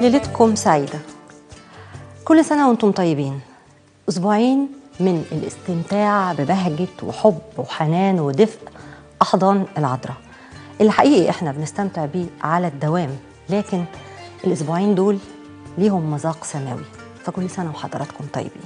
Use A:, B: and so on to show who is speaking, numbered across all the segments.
A: ليلتكم سعيدة كل سنة وانتم طيبين أسبوعين من الاستمتاع ببهجة وحب وحنان ودفء أحضان العذراء اللي حقيقي احنا بنستمتع بيه على الدوام لكن الأسبوعين دول ليهم مذاق سماوي فكل سنة وحضراتكم طيبين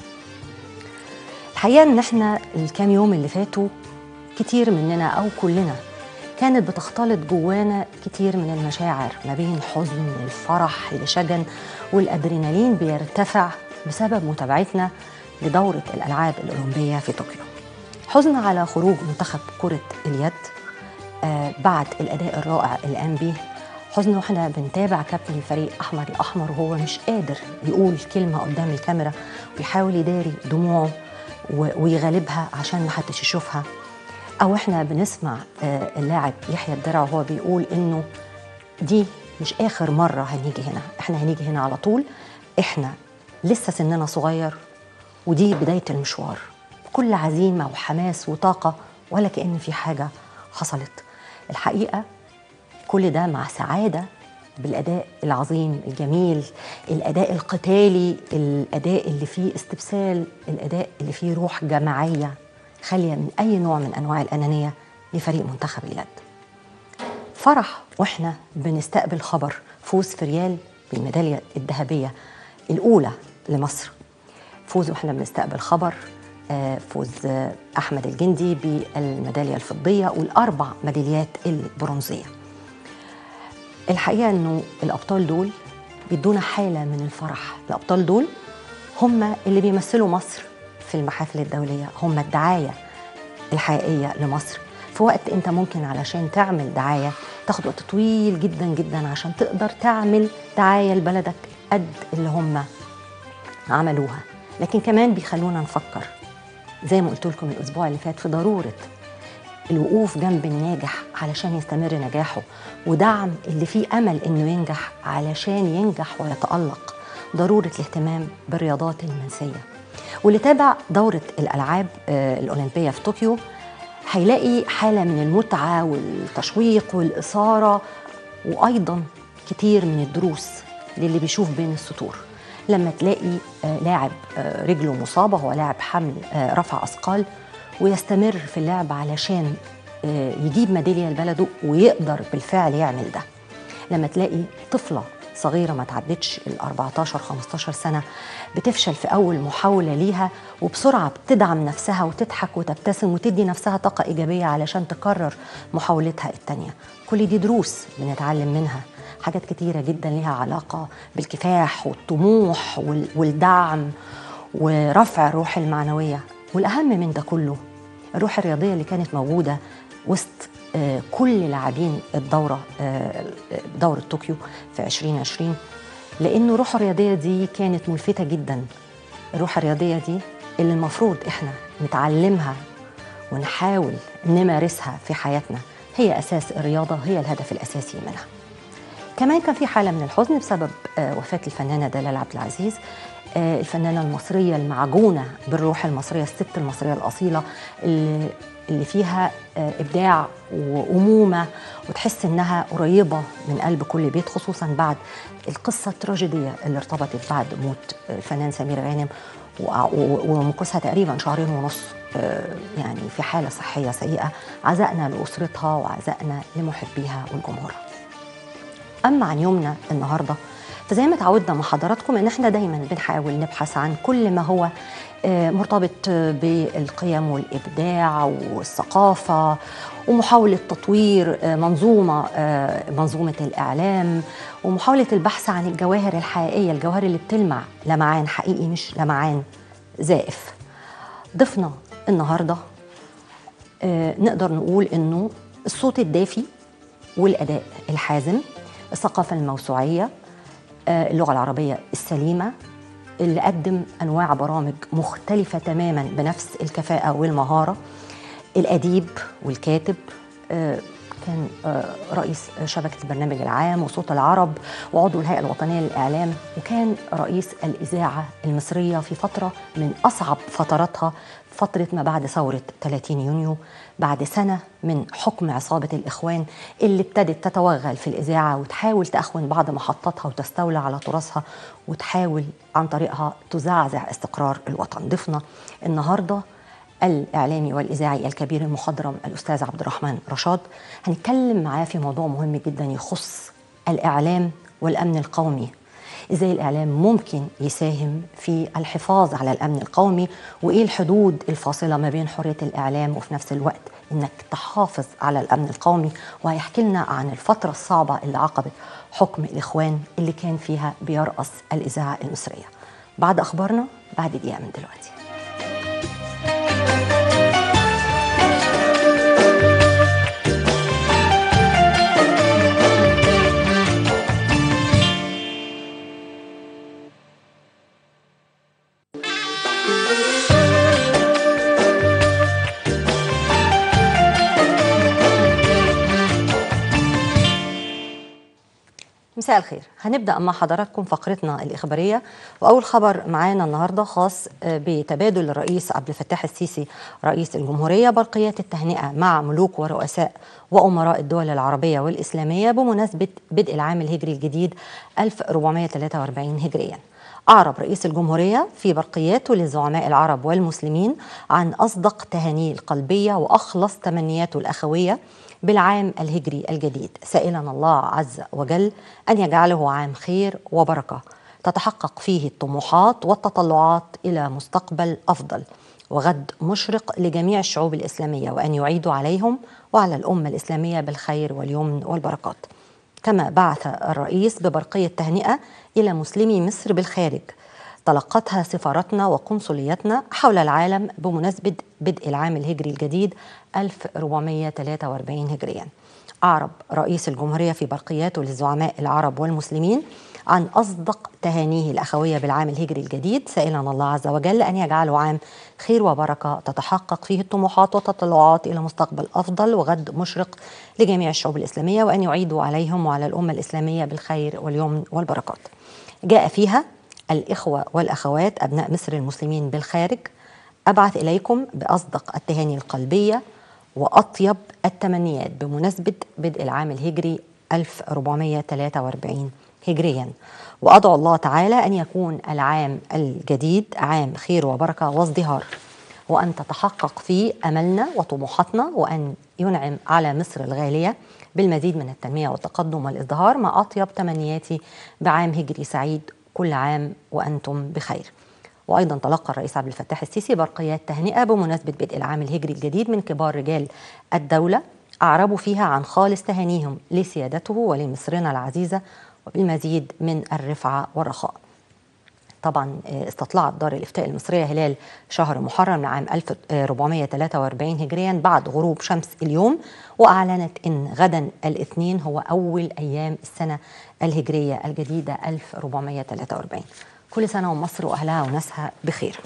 A: الحقيقة ان احنا الكام يوم اللي فاتوا كتير مننا أو كلنا كانت بتختلط جوانا كتير من المشاعر ما بين حزن الفرح لشجن والأدرينالين بيرتفع بسبب متابعتنا لدورة الألعاب الأولمبية في طوكيو حزن على خروج منتخب كرة اليد آه بعد الأداء الرائع اللي قام بيه حزن واحنا بنتابع كابتن الفريق أحمر الأحمر وهو مش قادر يقول كلمة قدام الكاميرا ويحاول يداري دموعه ويغالبها عشان ما حدش يشوفها او احنا بنسمع اللاعب يحيى الدرع وهو بيقول انه دي مش اخر مره هنيجي هنا احنا هنيجي هنا على طول احنا لسه سننا صغير ودي بدايه المشوار بكل عزيمه وحماس وطاقه ولا كان في حاجه حصلت الحقيقه كل ده مع سعاده بالاداء العظيم الجميل الاداء القتالي الاداء اللي فيه استبسال الاداء اللي فيه روح جماعيه خاليه من اي نوع من انواع الانانيه لفريق منتخب اليد. فرح واحنا بنستقبل خبر فوز فريال بالميداليه الذهبيه الاولى لمصر. فوز واحنا بنستقبل خبر فوز احمد الجندي بالميداليه الفضيه والاربع ميداليات البرونزيه. الحقيقه انه الابطال دول بيدونا حاله من الفرح، الابطال دول هم اللي بيمثلوا مصر في المحافل الدولية هم الدعاية الحقيقية لمصر في وقت انت ممكن علشان تعمل دعاية تاخد وقت طويل جدا جدا عشان تقدر تعمل دعاية لبلدك قد اللي هم عملوها لكن كمان بيخلونا نفكر زي ما قلت لكم الأسبوع اللي فات في ضرورة الوقوف جنب الناجح علشان يستمر نجاحه ودعم اللي فيه أمل إنه ينجح علشان ينجح ويتألق ضرورة الاهتمام بالرياضات المنسية واللي تابع دورة الألعاب الأولمبية في طوكيو هيلاقي حالة من المتعة والتشويق والإثارة وأيضا كتير من الدروس للي بيشوف بين السطور لما تلاقي لاعب رجله مصابة هو لاعب حمل رفع أثقال ويستمر في اللعب علشان يجيب ميدالية لبلده ويقدر بالفعل يعمل ده لما تلاقي طفلة صغيره ما تعدتش ال 14 15 سنه بتفشل في اول محاوله ليها وبسرعه بتدعم نفسها وتضحك وتبتسم وتدي نفسها طاقه ايجابيه علشان تكرر محاولتها الثانيه كل دي دروس بنتعلم منها حاجات كتيرة جدا ليها علاقة بالكفاح والطموح والدعم ورفع الروح المعنوية والأهم من ده كله الروح الرياضية اللي كانت موجودة وسط كل لاعبين الدوره دوره طوكيو في 2020 لانه الروح الرياضيه دي كانت ملفته جدا الروح الرياضيه دي اللي المفروض احنا نتعلمها ونحاول نمارسها في حياتنا هي اساس الرياضه هي الهدف الاساسي منها كمان كان في حاله من الحزن بسبب وفاه الفنانه دلال عبد العزيز الفنانه المصريه المعجونه بالروح المصريه الست المصريه الاصيله اللي اللي فيها ابداع وامومه وتحس انها قريبه من قلب كل بيت خصوصا بعد القصه التراجيديه اللي ارتبطت بعد موت الفنان سمير غانم ومكوسها تقريبا شهرين ونص يعني في حاله صحيه سيئه عزائنا لاسرتها وعزائنا لمحبيها والجمهور. اما عن يومنا النهارده فزي ما تعودنا مع حضراتكم ان احنا دايما بنحاول نبحث عن كل ما هو مرتبط بالقيم والابداع والثقافه ومحاوله تطوير منظومه منظومه الاعلام ومحاوله البحث عن الجواهر الحقيقيه الجواهر اللي بتلمع لمعان حقيقي مش لمعان زائف ضفنا النهارده نقدر نقول انه الصوت الدافي والاداء الحازم الثقافه الموسوعيه اللغه العربيه السليمه اللي قدم انواع برامج مختلفه تماما بنفس الكفاءه والمهاره الاديب والكاتب كان رئيس شبكة البرنامج العام وصوت العرب وعضو الهيئة الوطنية للإعلام وكان رئيس الإذاعة المصرية في فترة من أصعب فتراتها فترة ما بعد ثورة 30 يونيو بعد سنة من حكم عصابة الإخوان اللي ابتدت تتوغل في الإذاعة وتحاول تأخون بعض محطاتها وتستولى على تراثها وتحاول عن طريقها تزعزع استقرار الوطن ضفنا النهارده الإعلامي والإذاعي الكبير المخضرم الأستاذ عبد الرحمن رشاد هنتكلم معاه في موضوع مهم جدا يخص الإعلام والأمن القومي ازاي الاعلام ممكن يساهم في الحفاظ على الامن القومي وايه الحدود الفاصله ما بين حريه الاعلام وفي نفس الوقت انك تحافظ على الامن القومي وهيحكي لنا عن الفتره الصعبه اللي عقبت حكم الاخوان اللي كان فيها بيرأس الاذاعه المصريه بعد اخبارنا بعد دقيقه من دلوقتي مساء الخير هنبدا مع حضراتكم فقرتنا الاخباريه واول خبر معانا النهارده خاص بتبادل الرئيس عبد الفتاح السيسي رئيس الجمهوريه برقيات التهنئه مع ملوك ورؤساء وامراء الدول العربيه والاسلاميه بمناسبه بدء العام الهجري الجديد 1443 هجريا أعرب رئيس الجمهورية في برقياته للزعماء العرب والمسلمين عن أصدق تهانيه القلبية وأخلص تمنياته الأخوية بالعام الهجري الجديد سائلا الله عز وجل أن يجعله عام خير وبركة تتحقق فيه الطموحات والتطلعات إلى مستقبل أفضل وغد مشرق لجميع الشعوب الإسلامية وأن يعيد عليهم وعلى الأمة الإسلامية بالخير واليمن والبركات كما بعث الرئيس ببرقية تهنئة إلى مسلمي مصر بالخارج تلقتها سفارتنا وقنصليتنا حول العالم بمناسبة بدء العام الهجري الجديد 1443 هجريا أعرب رئيس الجمهورية في برقياته للزعماء العرب والمسلمين عن أصدق تهانيه الأخوية بالعام الهجري الجديد سائلا الله عز وجل أن يجعله عام خير وبركة تتحقق فيه الطموحات والتطلعات إلى مستقبل أفضل وغد مشرق لجميع الشعوب الإسلامية وأن يعيدوا عليهم وعلى الأمة الإسلامية بالخير واليمن والبركات جاء فيها الإخوة والأخوات أبناء مصر المسلمين بالخارج أبعث إليكم بأصدق التهاني القلبية وأطيب التمنيات بمناسبة بدء العام الهجري 1443 هجريا وأدعو الله تعالى أن يكون العام الجديد عام خير وبركة وازدهار وأن تتحقق فيه أملنا وطموحاتنا وأن ينعم على مصر الغالية بالمزيد من التنمية والتقدم والازدهار مع أطيب تمنياتي بعام هجري سعيد كل عام وأنتم بخير وأيضا تلقى الرئيس عبد الفتاح السيسي برقيات تهنئة بمناسبة بدء العام الهجري الجديد من كبار رجال الدولة أعربوا فيها عن خالص تهانيهم لسيادته ولمصرنا العزيزة وبالمزيد من الرفعة والرخاء طبعا استطلعت دار الافتاء المصريه هلال شهر محرم لعام 1443 هجريا بعد غروب شمس اليوم واعلنت ان غدا الاثنين هو اول ايام السنه الهجريه الجديده 1443 كل سنه ومصر واهلها وناسها بخير.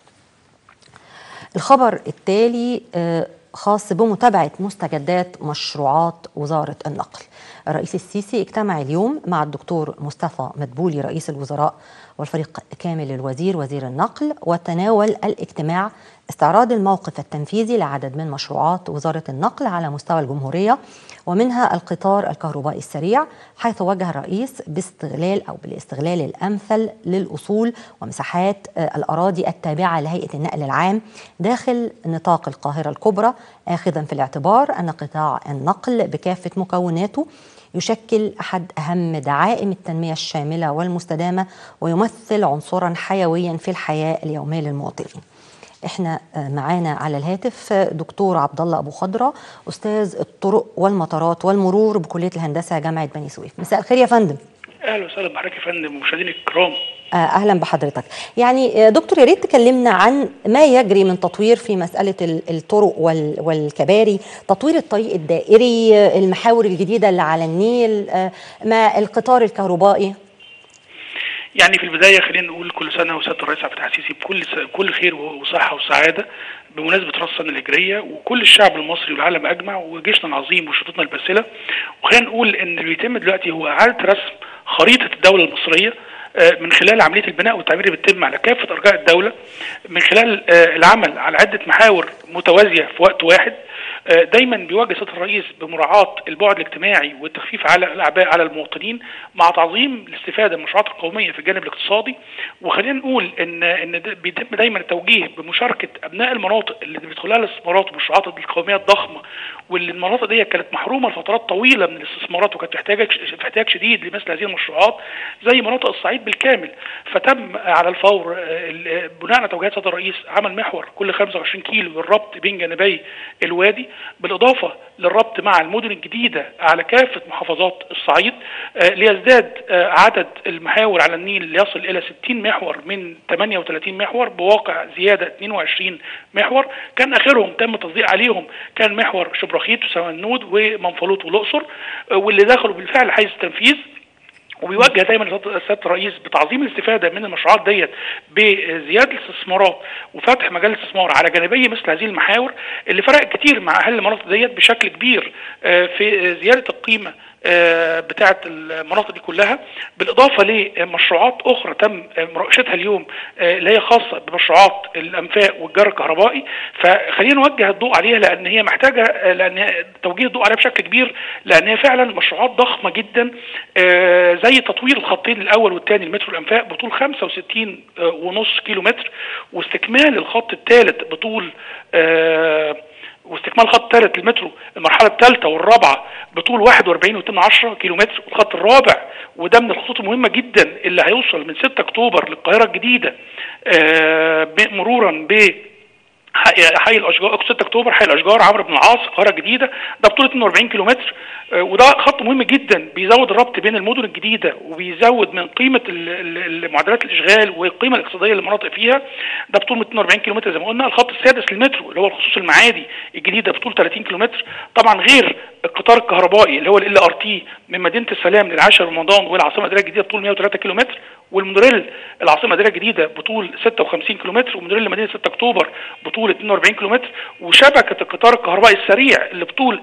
A: الخبر التالي خاص بمتابعه مستجدات مشروعات وزاره النقل. الرئيس السيسي اجتمع اليوم مع الدكتور مصطفى مدبولي رئيس الوزراء والفريق كامل الوزير وزير النقل وتناول الاجتماع استعراض الموقف التنفيذي لعدد من مشروعات وزارة النقل على مستوى الجمهورية ومنها القطار الكهربائي السريع حيث وجه الرئيس باستغلال أو بالاستغلال الأمثل للأصول ومساحات الأراضي التابعة لهيئة النقل العام داخل نطاق القاهرة الكبرى آخذا في الاعتبار أن قطاع النقل بكافة مكوناته يشكل احد اهم دعائم التنميه الشامله والمستدامه ويمثل عنصرا حيويا في الحياه اليوميه للمواطنين. احنا معانا على الهاتف دكتور عبد الله ابو خضره استاذ الطرق والمطارات والمرور بكليه الهندسه جامعه بني سويف. مساء الخير يا فندم.
B: اهلا وسهلا بحضرتك يا فندم ومشاهدينا الكرام.
A: اهلا بحضرتك يعني دكتور يا ريت تكلمنا عن ما يجري من تطوير في مساله الطرق والكباري تطوير الطريق الدائري المحاور الجديده اللي على النيل ما القطار الكهربائي
B: يعني في البدايه خلينا نقول كل سنه وسياده الرئيس عبد العزيز بكل س... كل خير وصحه وسعاده بمناسبه راس السنه الهجريه وكل الشعب المصري والعالم اجمع وجيشنا العظيم وشرطتنا الباسله وخلينا نقول ان اللي بيتم دلوقتي هو اعاده رسم خريطه الدوله المصريه من خلال عمليه البناء والتعمير اللي بتتم على كافه ارجاء الدوله من خلال العمل على عده محاور متوازيه في وقت واحد دايما بيواجه سياده الرئيس بمراعاه البعد الاجتماعي والتخفيف على الاعباء على المواطنين مع تعظيم الاستفاده من المشروعات القوميه في الجانب الاقتصادي وخلينا نقول ان ان بيتم دايما التوجيه بمشاركه ابناء المناطق اللي بيدخلها الاستثمارات والمشروعات القوميه الضخمه واللي المناطق دي كانت محرومه لفترات طويله من الاستثمارات وكانت محتاجه في احتياج شديد لمثل هذه المشروعات زي مناطق الصعيد بالكامل فتم على الفور بناء على توجيهات سياده الرئيس عمل محور كل 25 كيلو للربط بين جانبي الوادي بالاضافه للربط مع المدن الجديده على كافه محافظات الصعيد ليزداد عدد المحاور على النيل ليصل الى 60 محور من 38 محور بواقع زياده 22 محور كان اخرهم تم التصديق عليهم كان محور شبرخيت وسوانود ومنفلوط والاقصر واللي دخلوا بالفعل حيز التنفيذ وبيوجه دايما سياده الرئيس بتعظيم الاستفاده من المشروعات ديت بزياده الاستثمارات وفتح مجال الاستثمار على جانبي مثل هذه المحاور اللي فرق كتير مع اهل المناطق ديت بشكل كبير في زياده القيمه بتاعه المناطق دي كلها بالاضافه لمشروعات اخرى تم مناقشتها اليوم اللي هي خاصه بمشروعات الانفاق والجار الكهربائي فخلينا نوجه الضوء عليها لان هي محتاجه لان توجيه الضوء عليها بشكل كبير لان هي فعلا مشروعات ضخمه جدا زي تطوير الخطين الاول والثاني المترو الانفاق بطول 65 ونص كيلو متر واستكمال الخط الثالث بطول واستكمال الخط الثالث للمترو المرحله الثالثه والرابعه بطول 41.2 كيلو متر والخط الرابع وده من الخطوط المهمه جدا اللي هيوصل من 6 اكتوبر للقاهره الجديده مرورا ب حي الاشجار 6 اكتوبر حي الاشجار عمرو بن العاص القاهره الجديده ده بطوله 42 كيلو متر وده خط مهم جدا بيزود الربط بين المدن الجديده وبيزود من قيمه معدلات الاشغال والقيمه الاقتصاديه للمناطق فيها ده بطول 42 كيلو متر زي ما قلنا الخط السادس للمترو اللي هو الخصوص المعادي الجديده بطول 30 كيلو متر طبعا غير القطار الكهربائي اللي هو ال ار تي من مدينه السلام للعاشر رمضان والعاصمه الاداريه الجديده بطول 103 كيلو متر والمونوريل العاصمه الاداريه الجديده بطول 56 كيلو متر ومونوريل لمدينه 6 اكتوبر بطول 42 كيلو متر وشبكه القطار الكهربائي السريع اللي بطول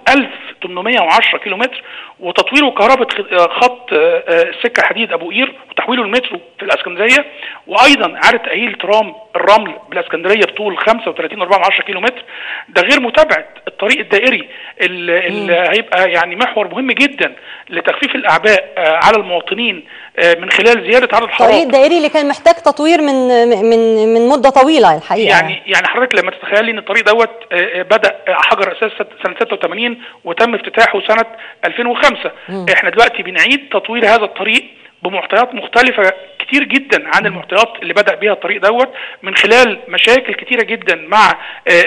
B: 1810 كيلو متر وتطوير وكهرباء خط السكه الحديد ابو قير وتحويله المترو في الاسكندريه وايضا اعاده تاهيل ترام الرمل بالاسكندريه بطول 35.4 كيلو متر ده غير متابعه الطريق الدائري اللي, اللي هيبقى يعني محور مهم جدا لتخفيف الاعباء على المواطنين من خلال زياده عدد الحارات
A: الطريق الدائري اللي كان محتاج تطوير من من من مده طويله الحقيقه
B: يعني يعني حضرتك لما تتخيلي ان الطريق دوت بدا حجر اساس سنه 86 وتم افتتاحه سنه 2005 م. احنا دلوقتي بنعيد تطوير هذا الطريق بمعطيات مختلفة كتير جدا عن المعطيات اللي بدأ بيها الطريق دوت من خلال مشاكل كتيرة جدا مع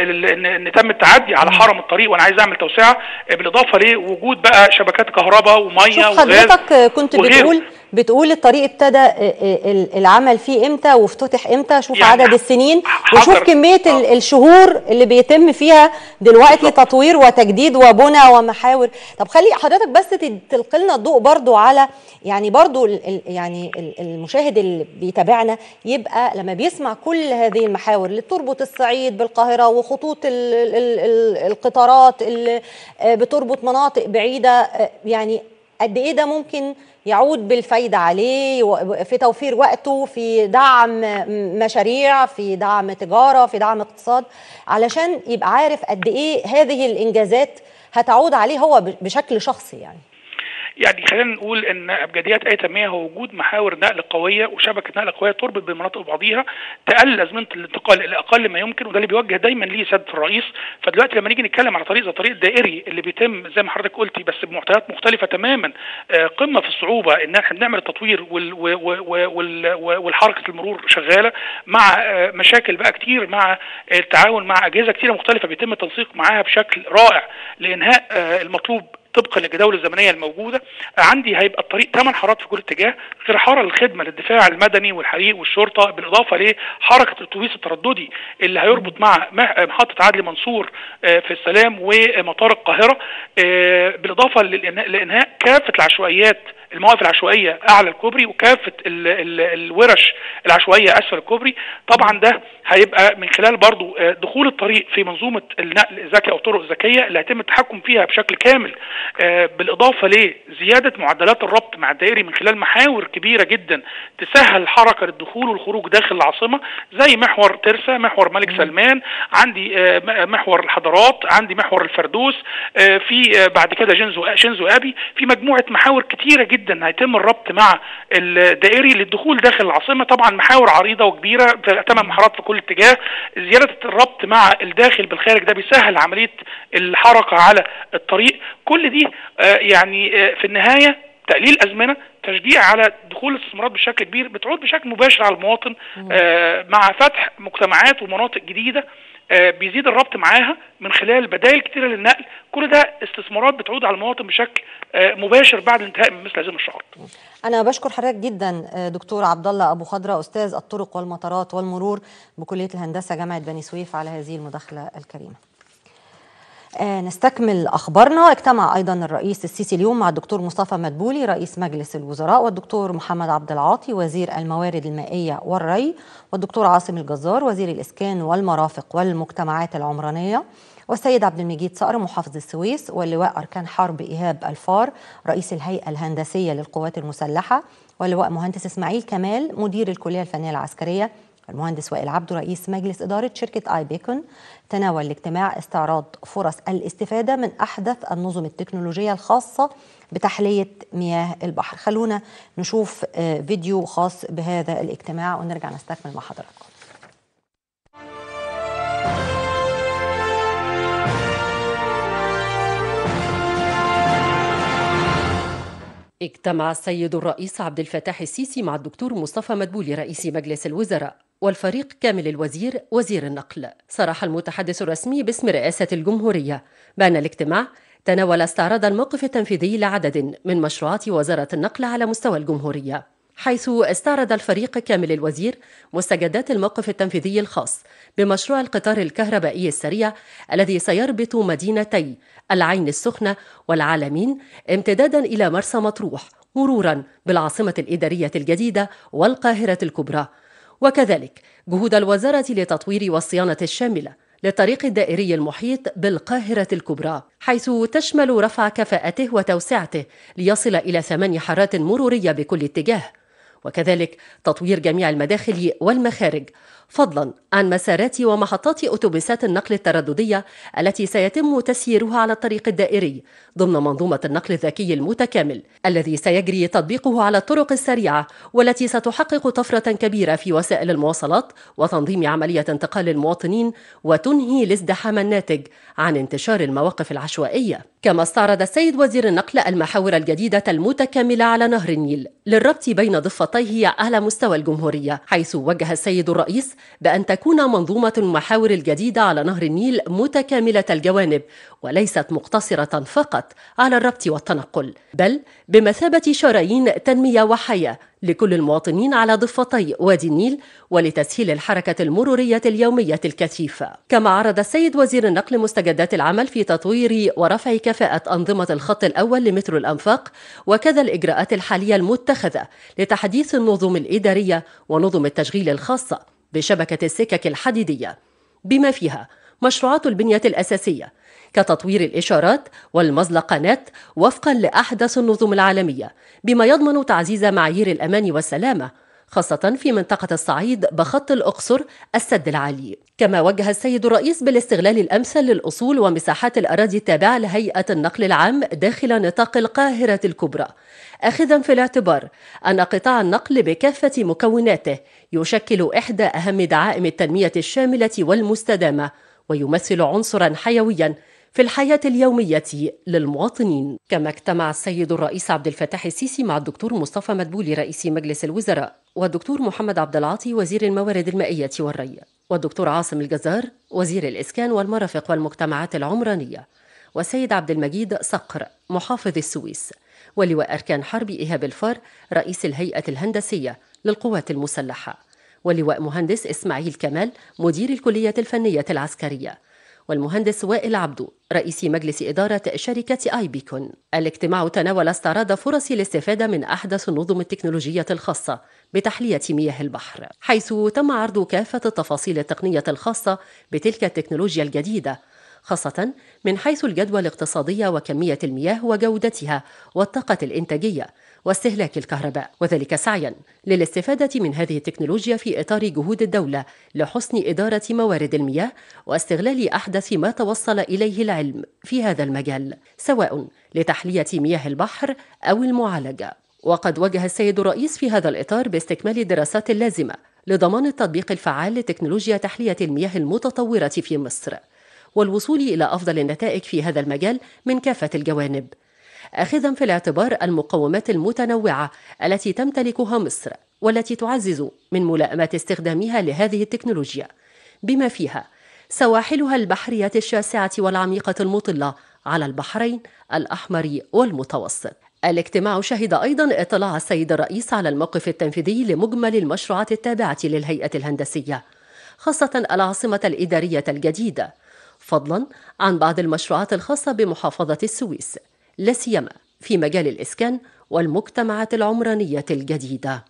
B: ان تم التعدي على حرم الطريق وانا عايز اعمل توسعة بالاضافة لوجود بقى شبكات كهرباء ومية
A: وغاز حضرتك كنت بتقول بتقول الطريق ابتدى العمل فيه امتى وافتتح امتى شوف يعني عدد السنين وشوف كميه آه. الشهور اللي بيتم فيها دلوقتي بالضبط. تطوير وتجديد وبنى ومحاور طب خلي حضرتك بس تلقي لنا الضوء برضو على يعني برضو يعني المشاهد اللي بيتابعنا يبقى لما بيسمع كل هذه المحاور اللي تربط الصعيد بالقاهره وخطوط ال ال ال القطارات اللي بتربط مناطق بعيده يعني قد ايه ده ممكن يعود بالفايدة عليه في توفير وقته في دعم مشاريع في دعم تجارة في دعم اقتصاد علشان يبقى عارف قد ايه هذه الانجازات هتعود عليه هو بشكل شخصي يعني
B: يعني خلينا نقول ان ابجديات اي تنميه هو وجود محاور نقل قويه وشبكه نقل قويه تربط بين المناطق وبعضيها تقلل ازمنه الانتقال الى اقل ما يمكن وده اللي بيوجه دايما ليه سياده الرئيس فدلوقتي لما نيجي نتكلم على طريق زي الطريق الدائري اللي بيتم زي ما حضرتك قلتي بس بمعطيات مختلفه تماما قمه في الصعوبه ان احنا بنعمل التطوير وال وال والحركه المرور شغاله مع مشاكل بقى كتير مع التعاون مع اجهزه كتيره مختلفه بيتم التنسيق معاها بشكل رائع لانهاء المطلوب طبقا للجداول الزمنيه الموجوده عندي هيبقى الطريق ثمان حارات في كل اتجاه غير حاره للخدمه للدفاع المدني والحريق والشرطه بالاضافه لحركه الاتوبيس الترددي اللي هيربط مع محطه عدلي منصور في السلام ومطار القاهره بالاضافه لانهاء كافه العشوائيات المواقف العشوائيه اعلى الكوبري وكافه ال ال الورش العشوائيه اسفل الكوبري طبعا ده هيبقى من خلال برضو آه، دخول الطريق في منظومه النقل الذكي او الطرق الذكيه اللي هيتم التحكم فيها بشكل كامل آه، بالاضافه لزياده معدلات الربط مع الدائري من خلال محاور كبيره جدا تسهل حركه الدخول والخروج داخل العاصمه زي محور ترسا محور ملك سلمان عندي آه، م- محور الحضارات عندي محور الفردوس آه، في آه، بعد كده جنزو شينزو ابي في مجموعه محاور كتيره جدا هيتم الربط مع الدائري للدخول داخل العاصمه طبعا محاور عريضه وكبيره ثمان محارات في كل اتجاه زياده الربط مع الداخل بالخارج ده بيسهل عمليه الحركه على الطريق كل دي آه، يعني آه، في النهايه تقليل ازمنه تشجيع على دخول الاستثمارات بشكل كبير بتعود بشكل مباشر على المواطن آه، مع فتح مجتمعات ومناطق جديده آه، بيزيد الربط معاها من خلال بدائل كتيره للنقل كل ده استثمارات بتعود على المواطن بشكل آه، مباشر بعد الانتهاء من مثل هذه المشروعات
A: أنا بشكر حضرتك جدا آه، دكتور عبد الله أبو خضرة أستاذ الطرق والمطارات والمرور بكلية الهندسة جامعة بني سويف على هذه المداخلة الكريمة. آه، نستكمل أخبارنا اجتمع أيضا الرئيس السيسي اليوم مع الدكتور مصطفى مدبولي رئيس مجلس الوزراء والدكتور محمد عبد العاطي وزير الموارد المائية والري والدكتور عاصم الجزار وزير الإسكان والمرافق والمجتمعات العمرانية والسيد عبد المجيد صقر محافظ السويس واللواء أركان حرب إيهاب الفار رئيس الهيئة الهندسية للقوات المسلحة واللواء مهندس إسماعيل كمال مدير الكلية الفنية العسكرية المهندس وائل عبده رئيس مجلس إدارة شركة آي بيكون تناول الاجتماع استعراض فرص الاستفادة من أحدث النظم التكنولوجية الخاصة بتحلية مياه البحر خلونا نشوف آه، فيديو خاص بهذا الاجتماع ونرجع نستكمل مع حضراتكم
C: اجتمع السيد الرئيس عبد الفتاح السيسي مع الدكتور مصطفى مدبولي رئيس مجلس الوزراء والفريق كامل الوزير وزير النقل صرح المتحدث الرسمي باسم رئاسة الجمهورية بأن الاجتماع تناول استعراض الموقف التنفيذي لعدد من مشروعات وزارة النقل على مستوى الجمهورية حيث استعرض الفريق كامل الوزير مستجدات الموقف التنفيذي الخاص بمشروع القطار الكهربائي السريع الذي سيربط مدينتي العين السخنة والعالمين امتدادا إلى مرسى مطروح مرورا بالعاصمة الإدارية الجديدة والقاهرة الكبرى وكذلك جهود الوزارة لتطوير والصيانة الشاملة للطريق الدائري المحيط بالقاهرة الكبرى حيث تشمل رفع كفاءته وتوسعته ليصل إلى ثمان حارات مرورية بكل اتجاه وكذلك تطوير جميع المداخل والمخارج فضلا عن مسارات ومحطات أتوبيسات النقل الترددية التي سيتم تسييرها على الطريق الدائري ضمن منظومة النقل الذكي المتكامل الذي سيجري تطبيقه على الطرق السريعة والتي ستحقق طفرة كبيرة في وسائل المواصلات وتنظيم عملية انتقال المواطنين وتنهي الازدحام الناتج عن انتشار المواقف العشوائية كما استعرض السيد وزير النقل المحاور الجديدة المتكاملة على نهر النيل للربط بين ضفتيه على مستوى الجمهورية حيث وجه السيد الرئيس بأن تكون منظومة المحاور الجديدة على نهر النيل متكاملة الجوانب وليست مقتصرة فقط على الربط والتنقل بل بمثابة شرايين تنمية وحياة لكل المواطنين على ضفتي وادي النيل ولتسهيل الحركة المرورية اليومية الكثيفة كما عرض السيد وزير النقل مستجدات العمل في تطوير ورفع كفاءة أنظمة الخط الأول لمترو الأنفاق وكذا الإجراءات الحالية المتخذة لتحديث النظم الإدارية ونظم التشغيل الخاصة بشبكة السكك الحديدية بما فيها مشروعات البنية الأساسية كتطوير الإشارات والمزلقانات وفقا لأحدث النظم العالمية بما يضمن تعزيز معايير الأمان والسلامة خاصة في منطقة الصعيد بخط الأقصر السد العالي كما وجه السيد الرئيس بالاستغلال الأمثل للأصول ومساحات الأراضي التابعة لهيئة النقل العام داخل نطاق القاهرة الكبرى أخذا في الاعتبار أن قطاع النقل بكافة مكوناته يشكل إحدى أهم دعائم التنمية الشاملة والمستدامة ويمثل عنصرا حيويا في الحياة اليومية للمواطنين كما اجتمع السيد الرئيس عبد الفتاح السيسي مع الدكتور مصطفى مدبولي رئيس مجلس الوزراء والدكتور محمد عبد العاطي وزير الموارد المائية والري والدكتور عاصم الجزار وزير الإسكان والمرافق والمجتمعات العمرانية والسيد عبد المجيد صقر محافظ السويس ولواء أركان حرب إيهاب الفار رئيس الهيئة الهندسية للقوات المسلحة ولواء مهندس إسماعيل كمال مدير الكلية الفنية العسكرية والمهندس وائل عبدو رئيس مجلس إدارة شركة آي بيكون الاجتماع تناول استعراض فرص الاستفادة من أحدث النظم التكنولوجية الخاصة بتحلية مياه البحر حيث تم عرض كافة التفاصيل التقنية الخاصة بتلك التكنولوجيا الجديدة خاصة من حيث الجدوى الاقتصادية وكمية المياه وجودتها والطاقة الإنتاجية واستهلاك الكهرباء وذلك سعيا للاستفادة من هذه التكنولوجيا في إطار جهود الدولة لحسن إدارة موارد المياه واستغلال أحدث ما توصل إليه العلم في هذا المجال سواء لتحلية مياه البحر أو المعالجة وقد وجه السيد الرئيس في هذا الإطار باستكمال الدراسات اللازمة لضمان التطبيق الفعال لتكنولوجيا تحلية المياه المتطورة في مصر والوصول إلى أفضل النتائج في هذا المجال من كافة الجوانب اخذا في الاعتبار المقومات المتنوعه التي تمتلكها مصر والتي تعزز من ملائمه استخدامها لهذه التكنولوجيا بما فيها سواحلها البحريه الشاسعه والعميقه المطله على البحرين الاحمر والمتوسط الاجتماع شهد ايضا اطلاع السيد الرئيس على الموقف التنفيذي لمجمل المشروعات التابعه للهيئه الهندسيه خاصه العاصمه الاداريه الجديده فضلا عن بعض المشروعات الخاصه بمحافظه السويس لا سيما في مجال الإسكان والمجتمعات العمرانية الجديدة.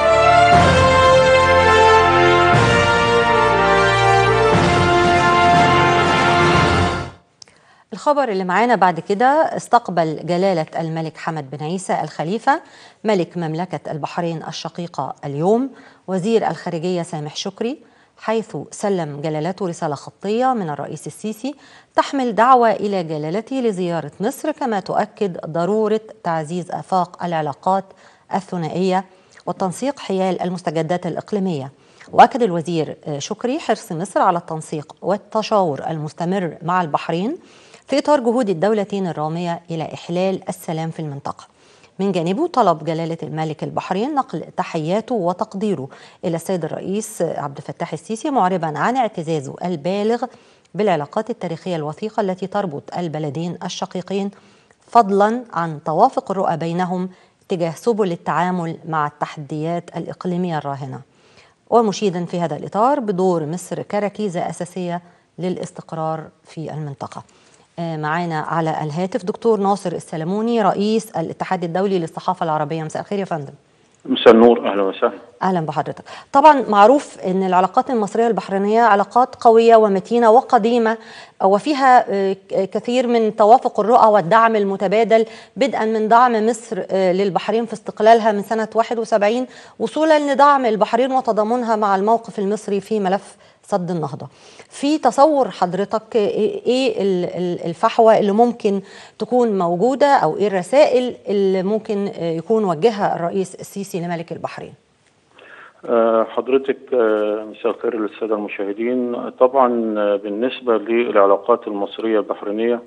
A: الخبر اللي معانا بعد كده استقبل جلالة الملك حمد بن عيسى الخليفة ملك مملكة البحرين الشقيقة اليوم وزير الخارجية سامح شكري حيث سلم جلالته رسالة خطية من الرئيس السيسي تحمل دعوة إلى جلالته لزيارة مصر كما تؤكد ضرورة تعزيز آفاق العلاقات الثنائية والتنسيق حيال المستجدات الإقليمية وأكد الوزير شكري حرص مصر على التنسيق والتشاور المستمر مع البحرين في إطار جهود الدولتين الرامية إلى إحلال السلام في المنطقة من جانبه طلب جلالة الملك البحرين نقل تحياته وتقديره إلى السيد الرئيس عبد الفتاح السيسي معربا عن اعتزازه البالغ بالعلاقات التاريخية الوثيقة التي تربط البلدين الشقيقين فضلا عن توافق الرؤى بينهم تجاه سبل التعامل مع التحديات الإقليمية الراهنة ومشيدا في هذا الإطار بدور مصر كركيزة أساسية للاستقرار في المنطقة معانا على الهاتف دكتور ناصر السلموني رئيس الاتحاد الدولي للصحافه العربيه مساء الخير يا فندم
D: مساء النور اهلا وسهلا
A: اهلا بحضرتك طبعا معروف ان العلاقات المصريه البحرينيه علاقات قويه ومتينه وقديمه وفيها كثير من توافق الرؤى والدعم المتبادل بدءا من دعم مصر للبحرين في استقلالها من سنه 71 وصولا لدعم البحرين وتضامنها مع الموقف المصري في ملف سد النهضه. في تصور حضرتك ايه الفحوى اللي ممكن تكون موجوده او ايه الرسائل اللي ممكن يكون وجهها الرئيس السيسي لملك البحرين؟
D: حضرتك مساء الخير للساده المشاهدين طبعا بالنسبه للعلاقات المصريه البحرينيه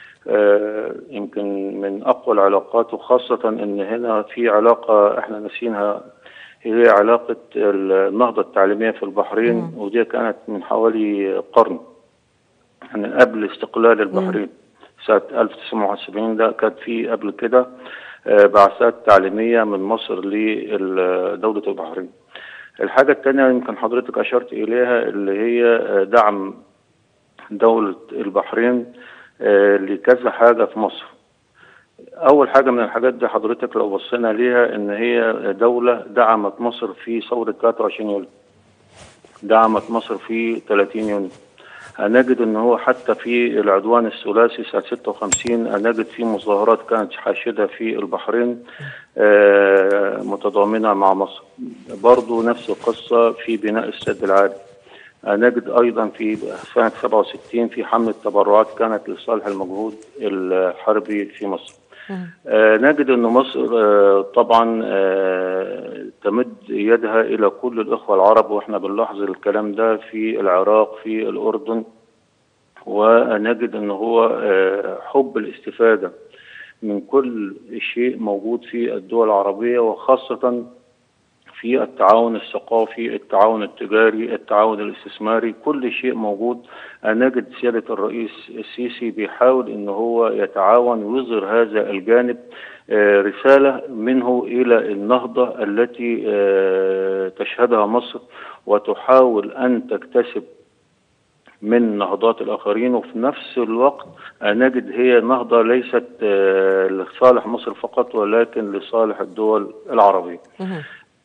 D: يمكن من اقوى العلاقات وخاصه ان هنا في علاقه احنا ناسينها هي علاقة النهضة التعليمية في البحرين مم. ودي كانت من حوالي قرن يعني قبل استقلال البحرين سنة 1970 ده كانت في قبل كده بعثات تعليمية من مصر لدولة البحرين الحاجة الثانية يمكن حضرتك أشرت إليها اللي هي دعم دولة البحرين لكذا حاجة في مصر اول حاجه من الحاجات دي حضرتك لو بصينا ليها ان هي دوله دعمت مصر في ثوره 23 يوليو دعمت مصر في 30 يونيو هنجد ان هو حتى في العدوان الثلاثي سنه 56 هنجد في مظاهرات كانت حاشده في البحرين متضامنه مع مصر برضو نفس القصه في بناء السد العالي نجد ايضا في سنه 67 في حمله تبرعات كانت لصالح المجهود الحربي في مصر. آه نجد ان مصر آه طبعا آه تمد يدها الى كل الاخوه العرب واحنا بنلاحظ الكلام ده في العراق في الاردن ونجد ان هو حب الاستفاده من كل شيء موجود في الدول العربيه وخاصه في التعاون الثقافي التعاون التجاري التعاون الاستثماري كل شيء موجود نجد سيادة الرئيس السيسي بيحاول ان هو يتعاون ويظهر هذا الجانب رسالة منه إلى النهضة التي تشهدها مصر وتحاول أن تكتسب من نهضات الاخرين وفي نفس الوقت نجد هي نهضه ليست آه، لصالح مصر فقط ولكن لصالح الدول العربيه.
A: مهم.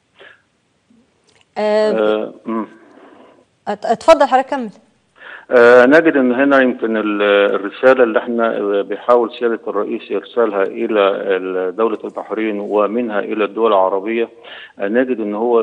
A: آه،
D: آه، مم.
A: ات- اتفضل حضرتك كمل
D: آه، نجد ان هنا يمكن ال- الرساله اللي احنا آه، بيحاول سياده الرئيس ارسالها الى ال- دوله البحرين ومنها الى الدول العربيه آه، نجد ان هو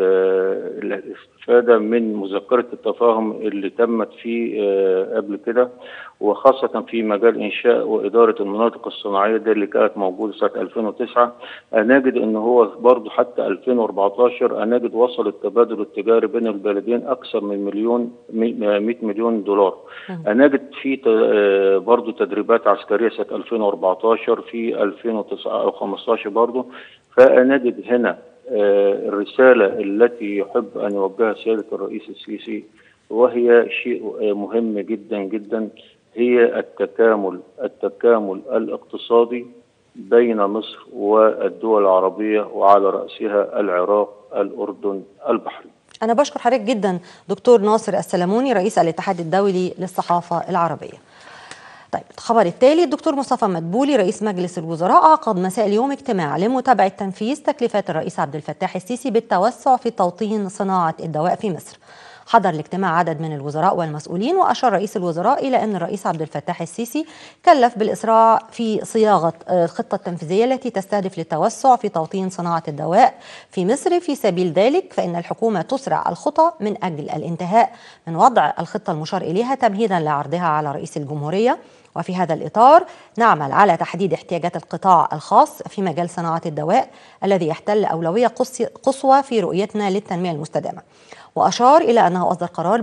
D: ال- الاستفاده من مذكره التفاهم اللي تمت في آه، قبل كده وخاصه في مجال انشاء واداره المناطق الصناعيه دي اللي كانت موجوده سنه 2009 آه، نجد ان هو برضه حتى 2014 آه، نجد وصل التبادل التجاري بين البلدين اكثر من مليون مي- آه، 100 مليون دولار آه، نجد في ت- آه، برضه تدريبات عسكريه سنه 2014 في 2009 او 15 برضه فنجد هنا آه، الرساله التي يحب ان يوجهها سياده الرئيس السيسي وهي شيء آه، مهم جدا جدا هي التكامل التكامل الاقتصادي بين مصر والدول العربيه وعلى راسها العراق الاردن البحرين
A: أنا بشكر حضرتك جدا دكتور ناصر السلموني رئيس الاتحاد الدولي للصحافة العربية طيب الخبر التالي الدكتور مصطفى مدبولي رئيس مجلس الوزراء عقد مساء اليوم اجتماع لمتابعة تنفيذ تكليفات الرئيس عبد الفتاح السيسي بالتوسع في توطين صناعة الدواء في مصر حضر الاجتماع عدد من الوزراء والمسؤولين وأشار رئيس الوزراء إلى أن الرئيس عبد الفتاح السيسي كلف بالإسراع في صياغة آه، الخطة التنفيذية التي تستهدف للتوسع في توطين صناعة الدواء في مصر في سبيل ذلك فإن الحكومة تسرع الخطى من أجل الانتهاء من وضع الخطة المشار إليها تمهيدا لعرضها على رئيس الجمهورية وفي هذا الإطار نعمل على تحديد احتياجات القطاع الخاص في مجال صناعة الدواء الذي يحتل أولوية قص- قصوى في رؤيتنا للتنمية المستدامة وأشار إلى أنه أصدر قرار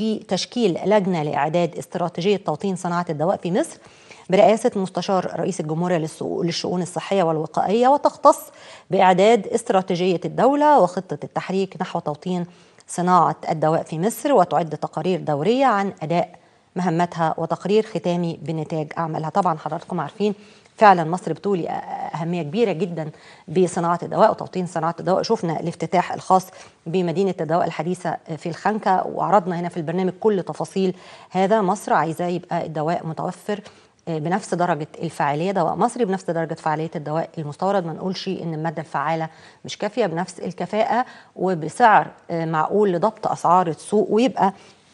A: بتشكيل لجنة لإعداد استراتيجية توطين صناعة الدواء في مصر برئاسة مستشار رئيس الجمهورية للسو- للشؤون الصحية والوقائية وتختص بإعداد استراتيجية الدولة وخطة التحريك نحو توطين صناعة الدواء في مصر وتعد تقارير دورية عن أداء مهمتها وتقرير ختامي بنتاج أعمالها طبعا حضراتكم عارفين فعلا مصر بتولي أهمية كبيرة جدا بصناعة الدواء وتوطين صناعة الدواء شفنا الافتتاح الخاص بمدينة الدواء الحديثة في الخنكة وعرضنا هنا في البرنامج كل تفاصيل هذا مصر عايزاه يبقى الدواء متوفر بنفس درجة الفعالية دواء مصري بنفس درجة فعالية الدواء المستورد ما نقولش إن المادة الفعالة مش كافية بنفس الكفاءة وبسعر معقول لضبط أسعار السوق ويبقى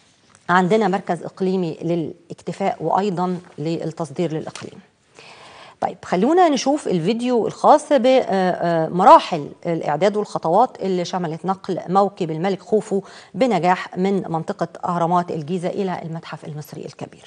A: عندنا مركز إقليمي للاكتفاء وأيضا للتصدير للإقليم طيب خلونا نشوف الفيديو الخاص بمراحل الإعداد والخطوات اللي شملت نقل موكب الملك خوفو بنجاح من منطقة أهرامات الجيزة إلى المتحف المصري الكبير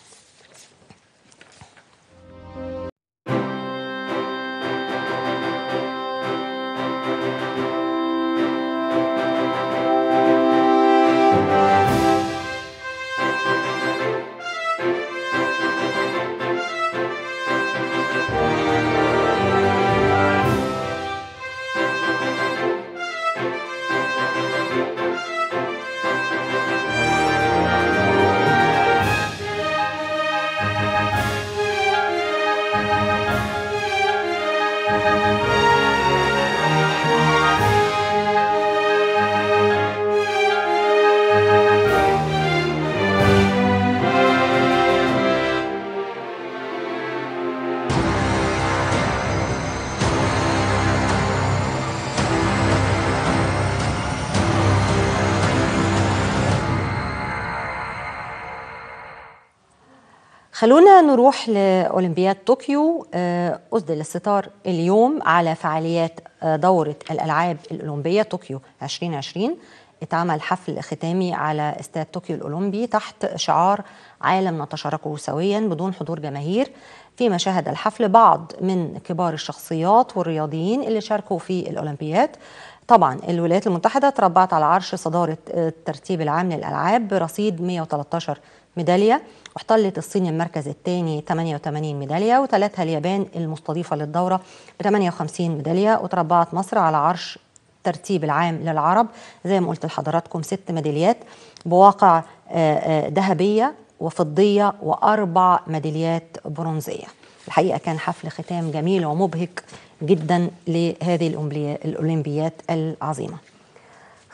A: خلونا نروح لأولمبياد طوكيو أسدل الستار اليوم على فعاليات دورة الألعاب الأولمبية طوكيو 2020 اتعمل حفل ختامي على استاد طوكيو الأولمبي تحت شعار عالم نتشاركه سويا بدون حضور جماهير فيما شهد الحفل بعض من كبار الشخصيات والرياضيين اللي شاركوا في الأولمبياد طبعا الولايات المتحدة تربعت على عرش صدارة الترتيب العام للألعاب برصيد 113 ميدالية واحتلت الصين المركز الثاني 88 ميدالية وثلاثها اليابان المستضيفة للدورة ب 58 ميدالية وتربعت مصر على عرش الترتيب العام للعرب زي ما قلت لحضراتكم ست ميداليات بواقع ذهبية وفضية وأربع ميداليات برونزية الحقيقة كان حفل ختام جميل ومبهج جدا لهذه الأولمبيات العظيمة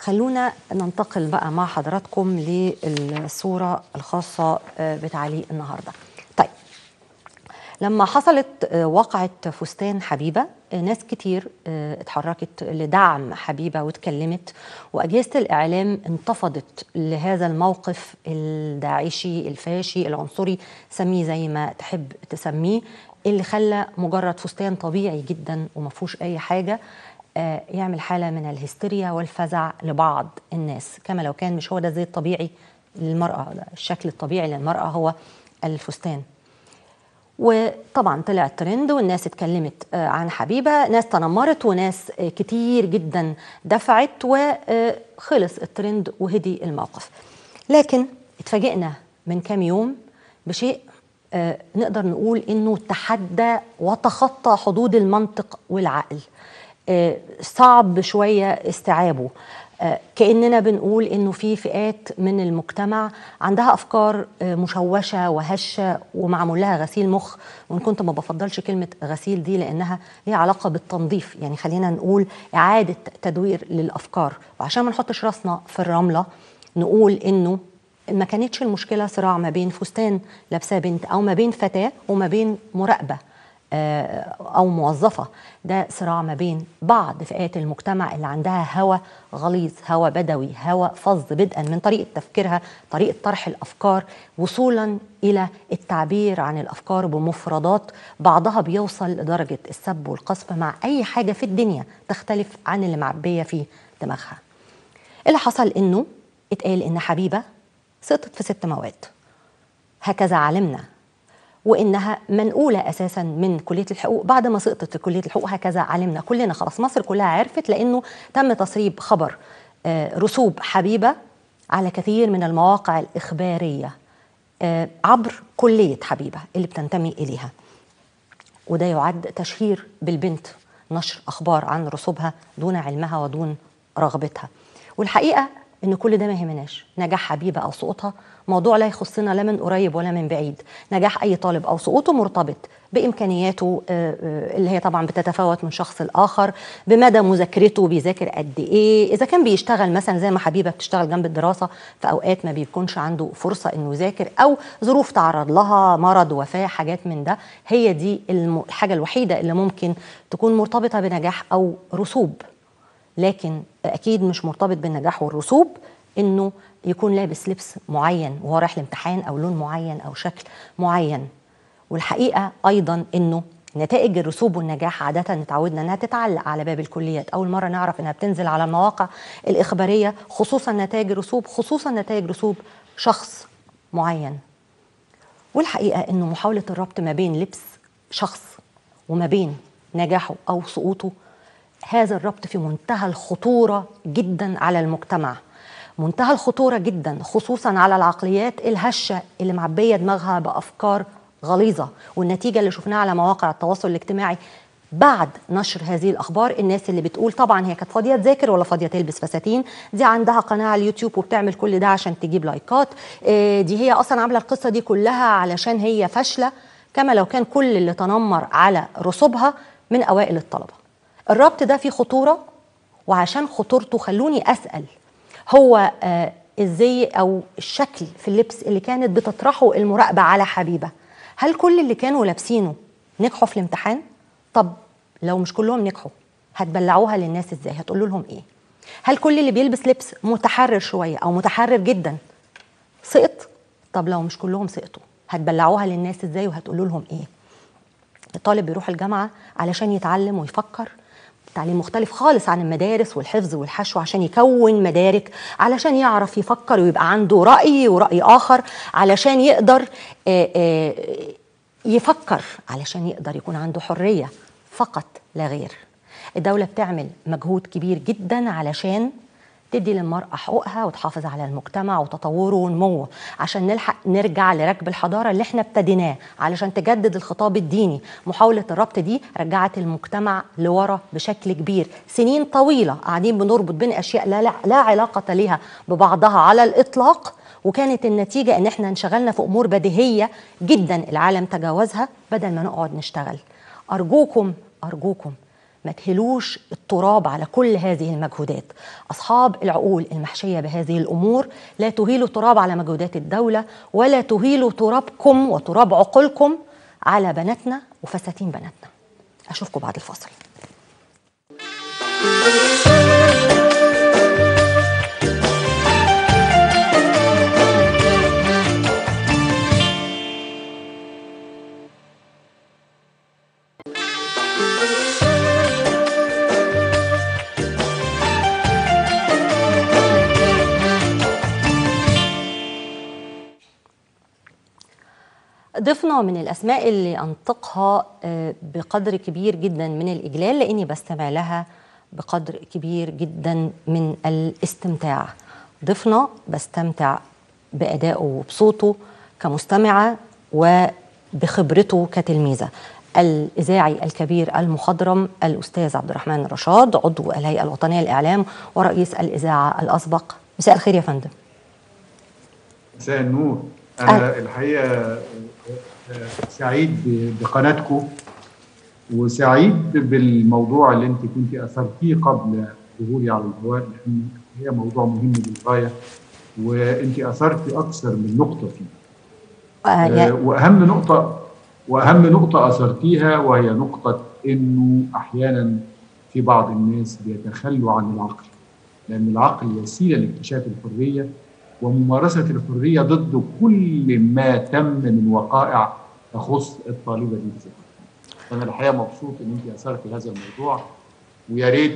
A: خلونا ننتقل بقى مع حضراتكم للصورة الخاصة بتعليق النهاردة طيب لما حصلت واقعة فستان حبيبة ناس كتير اتحركت لدعم حبيبة واتكلمت وأجهزة الإعلام انتفضت لهذا الموقف الداعشي الفاشي العنصري سميه زي ما تحب تسميه اللي خلى مجرد فستان طبيعي جدا ومفهوش أي حاجة يعمل حالة من الهستيريا والفزع لبعض الناس كما لو كان مش هو ده زي الطبيعي للمرأة الشكل الطبيعي للمرأة هو الفستان وطبعا طلع ترند والناس اتكلمت عن حبيبة ناس تنمرت وناس كتير جدا دفعت وخلص الترند وهدي الموقف لكن اتفاجئنا من كام يوم بشيء نقدر نقول انه تحدى وتخطى حدود المنطق والعقل صعب شويه استيعابه كاننا بنقول انه في فئات من المجتمع عندها افكار مشوشه وهشه ومعمول لها غسيل مخ وان كنت ما بفضلش كلمه غسيل دي لانها ليها علاقه بالتنظيف يعني خلينا نقول اعاده تدوير للافكار وعشان ما نحطش راسنا في الرمله نقول انه ما كانتش المشكله صراع ما بين فستان لابساه بنت او ما بين فتاه وما بين مراقبه او موظفه ده صراع ما بين بعض فئات المجتمع اللي عندها هوى غليظ هوى بدوي هوى فظ بدءا من طريقه تفكيرها طريقه طرح الافكار وصولا الى التعبير عن الافكار بمفردات بعضها بيوصل لدرجه السب والقصف مع اي حاجه في الدنيا تختلف عن اللي معبيه في دماغها اللي حصل انه اتقال ان حبيبه سقطت في ست مواد هكذا علمنا وانها منقوله اساسا من كليه الحقوق بعد ما سقطت في كليه الحقوق هكذا علمنا كلنا خلاص مصر كلها عرفت لانه تم تسريب خبر رسوب حبيبه على كثير من المواقع الاخباريه عبر كليه حبيبه اللي بتنتمي اليها وده يعد تشهير بالبنت نشر اخبار عن رسوبها دون علمها ودون رغبتها والحقيقه ان كل ده ما يهمناش نجاح حبيبه او سقوطها موضوع لا يخصنا لا من قريب ولا من بعيد نجاح اي طالب او سقوطه مرتبط بامكانياته اللي هي طبعا بتتفاوت من شخص لاخر بمدى مذاكرته بيذاكر قد ايه اذا كان بيشتغل مثلا زي ما حبيبه بتشتغل جنب الدراسه في اوقات ما بيكونش عنده فرصه انه يذاكر او ظروف تعرض لها مرض وفاه حاجات من ده هي دي الحاجه الوحيده اللي ممكن تكون مرتبطه بنجاح او رسوب لكن اكيد مش مرتبط بالنجاح والرسوب انه يكون لابس لبس معين وهو رايح الامتحان او لون معين او شكل معين والحقيقه ايضا انه نتائج الرسوب والنجاح عادة اتعودنا انها تتعلق على باب الكليات، أول مرة نعرف انها بتنزل على المواقع الإخبارية خصوصا نتائج الرسوب، خصوصا نتائج رسوب شخص معين. والحقيقة انه محاولة الربط ما بين لبس شخص وما بين نجاحه أو سقوطه هذا الربط في منتهى الخطورة جدا على المجتمع منتهى الخطورة جدا خصوصا على العقليات الهشة اللي معبية دماغها بأفكار غليظة والنتيجة اللي شفناها على مواقع التواصل الاجتماعي بعد نشر هذه الاخبار الناس اللي بتقول طبعا هي كانت فاضيه تذاكر ولا فاضيه تلبس فساتين دي عندها قناه على اليوتيوب وبتعمل كل ده عشان تجيب لايكات دي هي اصلا عامله القصه دي كلها علشان هي فاشله كما لو كان كل اللي تنمر على رسوبها من اوائل الطلبه الربط ده فيه خطوره وعشان خطورته خلوني اسال هو آه ازاي او الشكل في اللبس اللي كانت بتطرحه المراقبه على حبيبه هل كل اللي كانوا لابسينه نجحوا في الامتحان طب لو مش كلهم نجحوا هتبلعوها للناس ازاي هتقولوا لهم ايه هل كل اللي بيلبس لبس متحرر شويه او متحرر جدا سقط طب لو مش كلهم سقطوا هتبلعوها للناس ازاي وهتقولوا لهم ايه الطالب بيروح الجامعه علشان يتعلم ويفكر تعليم مختلف خالص عن المدارس والحفظ والحشو عشان يكون مدارك علشان يعرف يفكر ويبقى عنده رأي ورأي آخر علشان يقدر يفكر علشان يقدر يكون عنده حرية فقط لا غير الدولة بتعمل مجهود كبير جدا علشان تدي للمرأة حقوقها وتحافظ على المجتمع وتطوره ونموه عشان نلحق نرجع لركب الحضارة اللي احنا ابتديناه علشان تجدد الخطاب الديني محاولة الربط دي رجعت المجتمع لورا بشكل كبير سنين طويلة قاعدين بنربط بين أشياء لا, لا, لا علاقة لها ببعضها على الإطلاق وكانت النتيجة ان احنا انشغلنا في امور بديهية جدا العالم تجاوزها بدل ما نقعد نشتغل ارجوكم ارجوكم ما تهلوش التراب على كل هذه المجهودات أصحاب العقول المحشية بهذه الأمور لا تهيلوا تراب على مجهودات الدولة ولا تهيلوا ترابكم وتراب عقولكم على بناتنا وفساتين بناتنا أشوفكم بعد الفاصل ضفنا من الأسماء اللي أنطقها آه، بقدر كبير جدا من الإجلال لأني بستمع لها بقدر كبير جدا من الاستمتاع ضفنا بستمتع بأدائه وبصوته كمستمعة وبخبرته كتلميذة الإذاعي الكبير المخضرم الأستاذ عبد الرحمن رشاد عضو الهيئة الوطنية للإعلام ورئيس الإذاعة الأسبق مساء الخير يا فندم
E: مساء النور انا الحقيقه سعيد بقناتكم وسعيد بالموضوع اللي انت كنت اثرتيه قبل ظهوري على الهواء لان هي موضوع مهم للغايه وانت اثرتي اكثر من نقطه فيه
A: آه يعني
E: واهم نقطه واهم نقطه اثرتيها وهي نقطه انه احيانا في بعض الناس بيتخلوا عن العقل لان العقل وسيله لاكتشاف الحريه وممارسه الحريه ضد كل ما تم من وقائع تخص الطالبه دي بالذات. انا الحقيقه مبسوط ان انت اثرت هذا الموضوع ويا ريت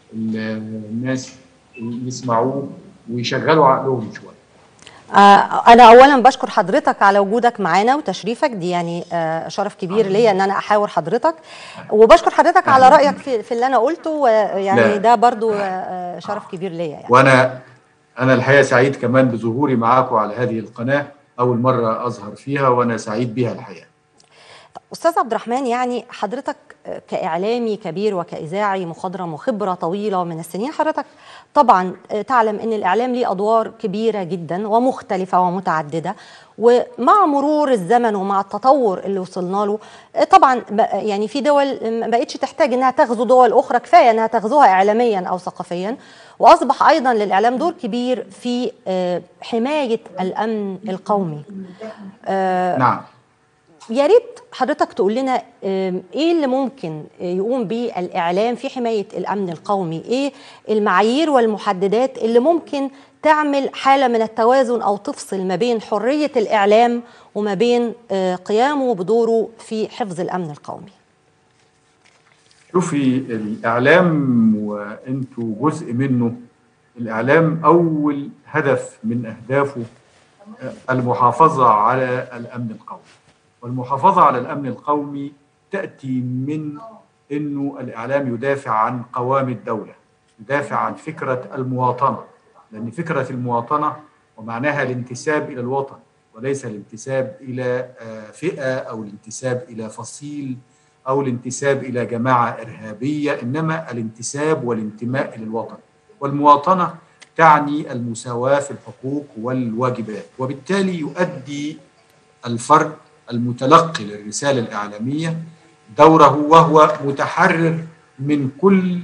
E: الناس يسمعوه ويشغلوا عقلهم شويه.
A: آه، أنا أولا بشكر حضرتك على وجودك معانا وتشريفك دي يعني آه، شرف كبير ليا إن أنا أحاور حضرتك وبشكر حضرتك على رأيك في, في اللي أنا قلته ويعني
E: لا.
A: ده برضو آه، شرف كبير ليا يعني
E: وانا انا الحقيقه سعيد كمان بظهوري معاكم على هذه القناه اول مره اظهر فيها وانا سعيد بها الحقيقه.
A: أستاذ عبد الرحمن يعني حضرتك كإعلامي كبير وكإذاعي مخضرم وخبرة طويلة من السنين حضرتك طبعا تعلم أن الإعلام ليه أدوار كبيرة جدا ومختلفة ومتعددة ومع مرور الزمن ومع التطور اللي وصلنا له طبعا يعني في دول ما بقتش تحتاج انها تغزو دول اخرى كفايه انها تغزوها اعلاميا او ثقافيا واصبح ايضا للاعلام دور كبير في حمايه الامن القومي
E: نعم
A: يا ريت حضرتك تقول لنا ايه اللي ممكن يقوم به الاعلام في حمايه الامن القومي ايه المعايير والمحددات اللي ممكن تعمل حاله من التوازن او تفصل ما بين حريه الاعلام وما بين قيامه بدوره في حفظ الامن القومي
E: شوفي الاعلام وانتوا جزء منه الاعلام اول هدف من اهدافه المحافظه على الامن القومي والمحافظة على الأمن القومي تأتي من أنه الإعلام يدافع عن قوام الدولة يدافع عن فكرة المواطنة لأن فكرة المواطنة ومعناها الانتساب إلى الوطن وليس الانتساب إلى فئة أو الانتساب إلى فصيل أو الانتساب إلى جماعة إرهابية إنما الانتساب والانتماء إلى الوطن والمواطنة تعني المساواة في الحقوق والواجبات وبالتالي يؤدي الفرد المتلقي للرسالة الإعلامية دوره وهو متحرر من كل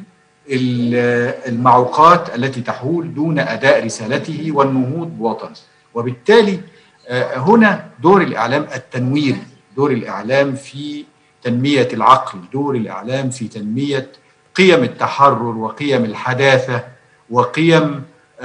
E: المعوقات التي تحول دون أداء رسالته والنهوض بوطنه وبالتالي هنا دور الإعلام التنويري دور الإعلام في تنمية العقل دور الإعلام في تنمية قيم التحرر وقيم الحداثة وقيم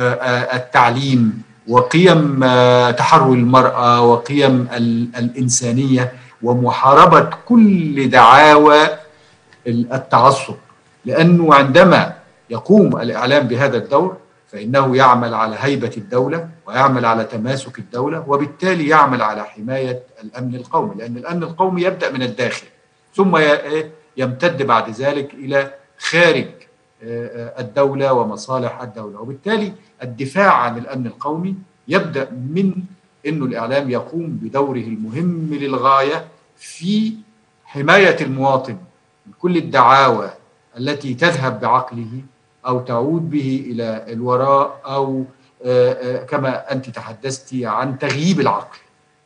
E: التعليم وقيم تحرر المرأة وقيم الإنسانية ومحاربة كل دعاوى التعصب لأنه عندما يقوم الإعلام بهذا الدور فإنه يعمل على هيبة الدولة ويعمل على تماسك الدولة وبالتالي يعمل على حماية الأمن القومي لأن الأمن القومي يبدأ من الداخل ثم يمتد بعد ذلك إلى خارج الدولة ومصالح الدولة وبالتالي الدفاع عن الأمن القومي يبدأ من أنه الإعلام يقوم بدوره المهم للغاية في حماية المواطن من كل الدعاوى التي تذهب بعقله أو تعود به إلى الوراء أو كما أنت تحدثت عن تغييب العقل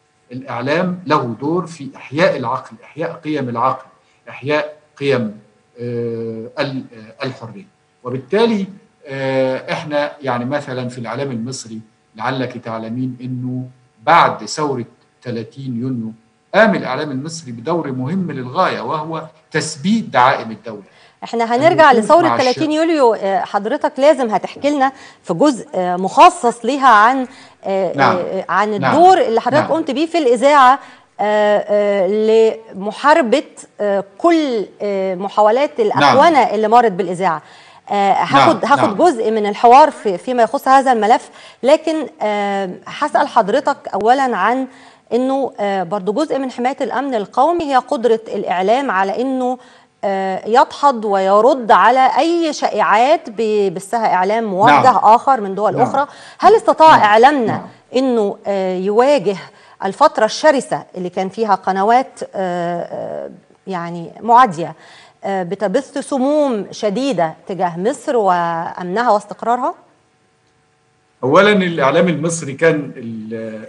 E: الإعلام له دور في إحياء العقل إحياء قيم العقل إحياء قيم الحريه وبالتالي احنا يعني مثلا في الاعلام المصري لعلك تعلمين انه بعد ثوره 30 يونيو قام الاعلام المصري بدور مهم للغايه وهو تثبيت دعائم الدوله
A: احنا هنرجع لثوره 30 يوليو حضرتك لازم هتحكي لنا في جزء مخصص ليها عن نعم. عن الدور نعم. اللي حضرتك نعم. قمت بيه في الاذاعه لمحاربه كل محاولات الاخونه نعم. اللي مرت بالاذاعه هاخد نعم. هاخد نعم. جزء من الحوار في فيما يخص هذا الملف لكن هسال حضرتك اولا عن انه برضو جزء من حمايه الامن القومي هي قدره الاعلام على انه يدحض ويرد على اي شائعات بثها اعلام موجه نعم. اخر من دول نعم. اخرى هل استطاع نعم. اعلامنا نعم. انه يواجه الفتره الشرسه اللي كان فيها قنوات يعني معاديه بتبث سموم شديده تجاه مصر وامنها واستقرارها
E: اولا الاعلام المصري كان ال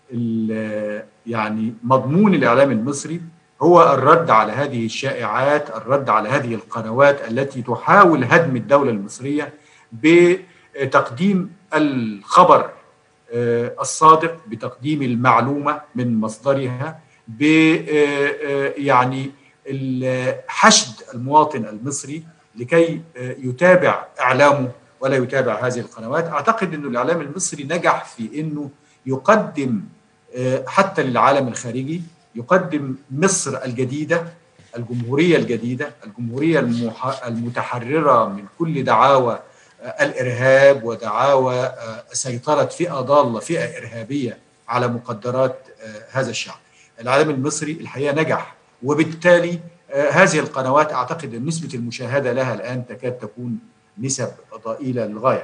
E: ال يعني مضمون الاعلام المصري هو الرد على هذه الشائعات الرد على هذه القنوات التي تحاول هدم الدولة المصرية بتقديم الخبر الصادق بتقديم المعلومة من مصدرها ب يعني حشد المواطن المصري لكي يتابع إعلامه ولا يتابع هذه القنوات أعتقد أن الإعلام المصري نجح في أنه يقدم حتى للعالم الخارجي يقدم مصر الجديده الجمهوريه الجديده الجمهوريه المتحرره من كل دعاوى الارهاب ودعاوى سيطره فئه ضاله فئه ارهابيه على مقدرات هذا الشعب. العالم المصري الحقيقه نجح وبالتالي هذه القنوات اعتقد ان نسبه المشاهده لها الان تكاد تكون نسب ضئيله للغايه.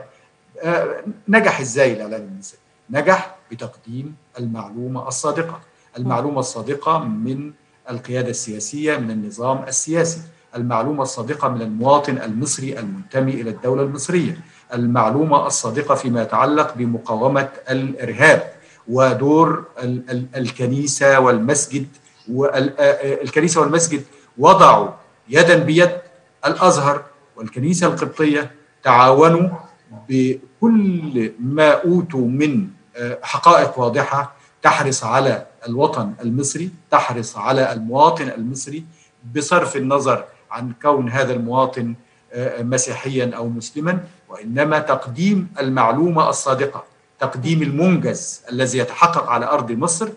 E: نجح ازاي الاعلام المصري؟ نجح بتقديم المعلومه الصادقه. المعلومة الصادقة من القيادة السياسية من النظام السياسي المعلومة الصادقة من المواطن المصري المنتمي إلى الدولة المصرية المعلومة الصادقة فيما يتعلق بمقاومة الإرهاب ودور الكنيسة والمسجد والكنيسة والمسجد وضعوا يدا بيد الأزهر والكنيسة القبطية تعاونوا بكل ما أوتوا من حقائق واضحة تحرص على الوطن المصري تحرص على المواطن المصري بصرف النظر عن كون هذا المواطن مسيحيا او مسلما وانما تقديم المعلومه الصادقه تقديم المنجز الذي يتحقق على ارض مصر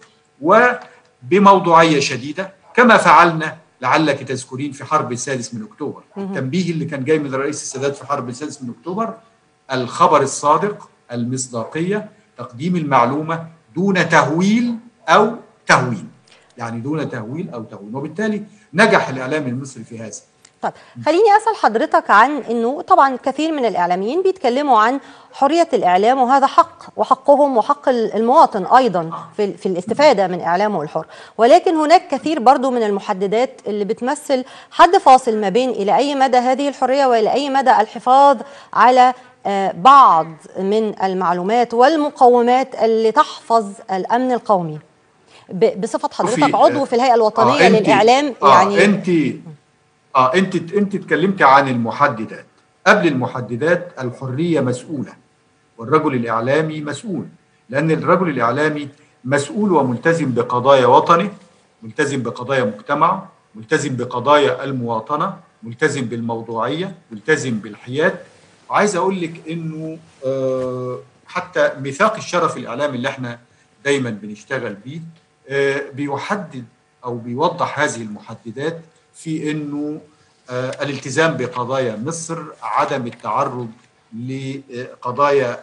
E: وبموضوعيه شديده كما فعلنا لعلك تذكرين في حرب السادس من اكتوبر التنبيه اللي كان جاي من رئيس السادات في حرب السادس من اكتوبر الخبر الصادق المصداقيه تقديم المعلومه دون تهويل او تهوين يعني دون تهويل او تهوين وبالتالي نجح الاعلام المصري في هذا
A: طيب خليني اسال حضرتك عن انه طبعا كثير من الاعلاميين بيتكلموا عن حريه الاعلام وهذا حق وحقهم وحق المواطن ايضا في, في الاستفاده من اعلامه الحر ولكن هناك كثير برضو من المحددات اللي بتمثل حد فاصل ما بين الى اي مدى هذه الحريه والى اي مدى الحفاظ على بعض من المعلومات والمقومات اللي تحفظ الامن القومي بصفه حضرتك عضو في الهيئه الوطنيه آه للاعلام
E: آه يعني انت اه انت انت اتكلمتي عن المحددات قبل المحددات الحريه مسؤوله والرجل الاعلامي مسؤول لان الرجل الاعلامي مسؤول وملتزم بقضايا وطنه ملتزم بقضايا مجتمعه ملتزم بقضايا المواطنه ملتزم بالموضوعيه ملتزم بالحياد وعايز اقول لك انه آه حتى ميثاق الشرف الاعلامي اللي احنا دايما بنشتغل بيه آه بيحدد او بيوضح هذه المحددات في انه آه الالتزام بقضايا مصر عدم التعرض لقضايا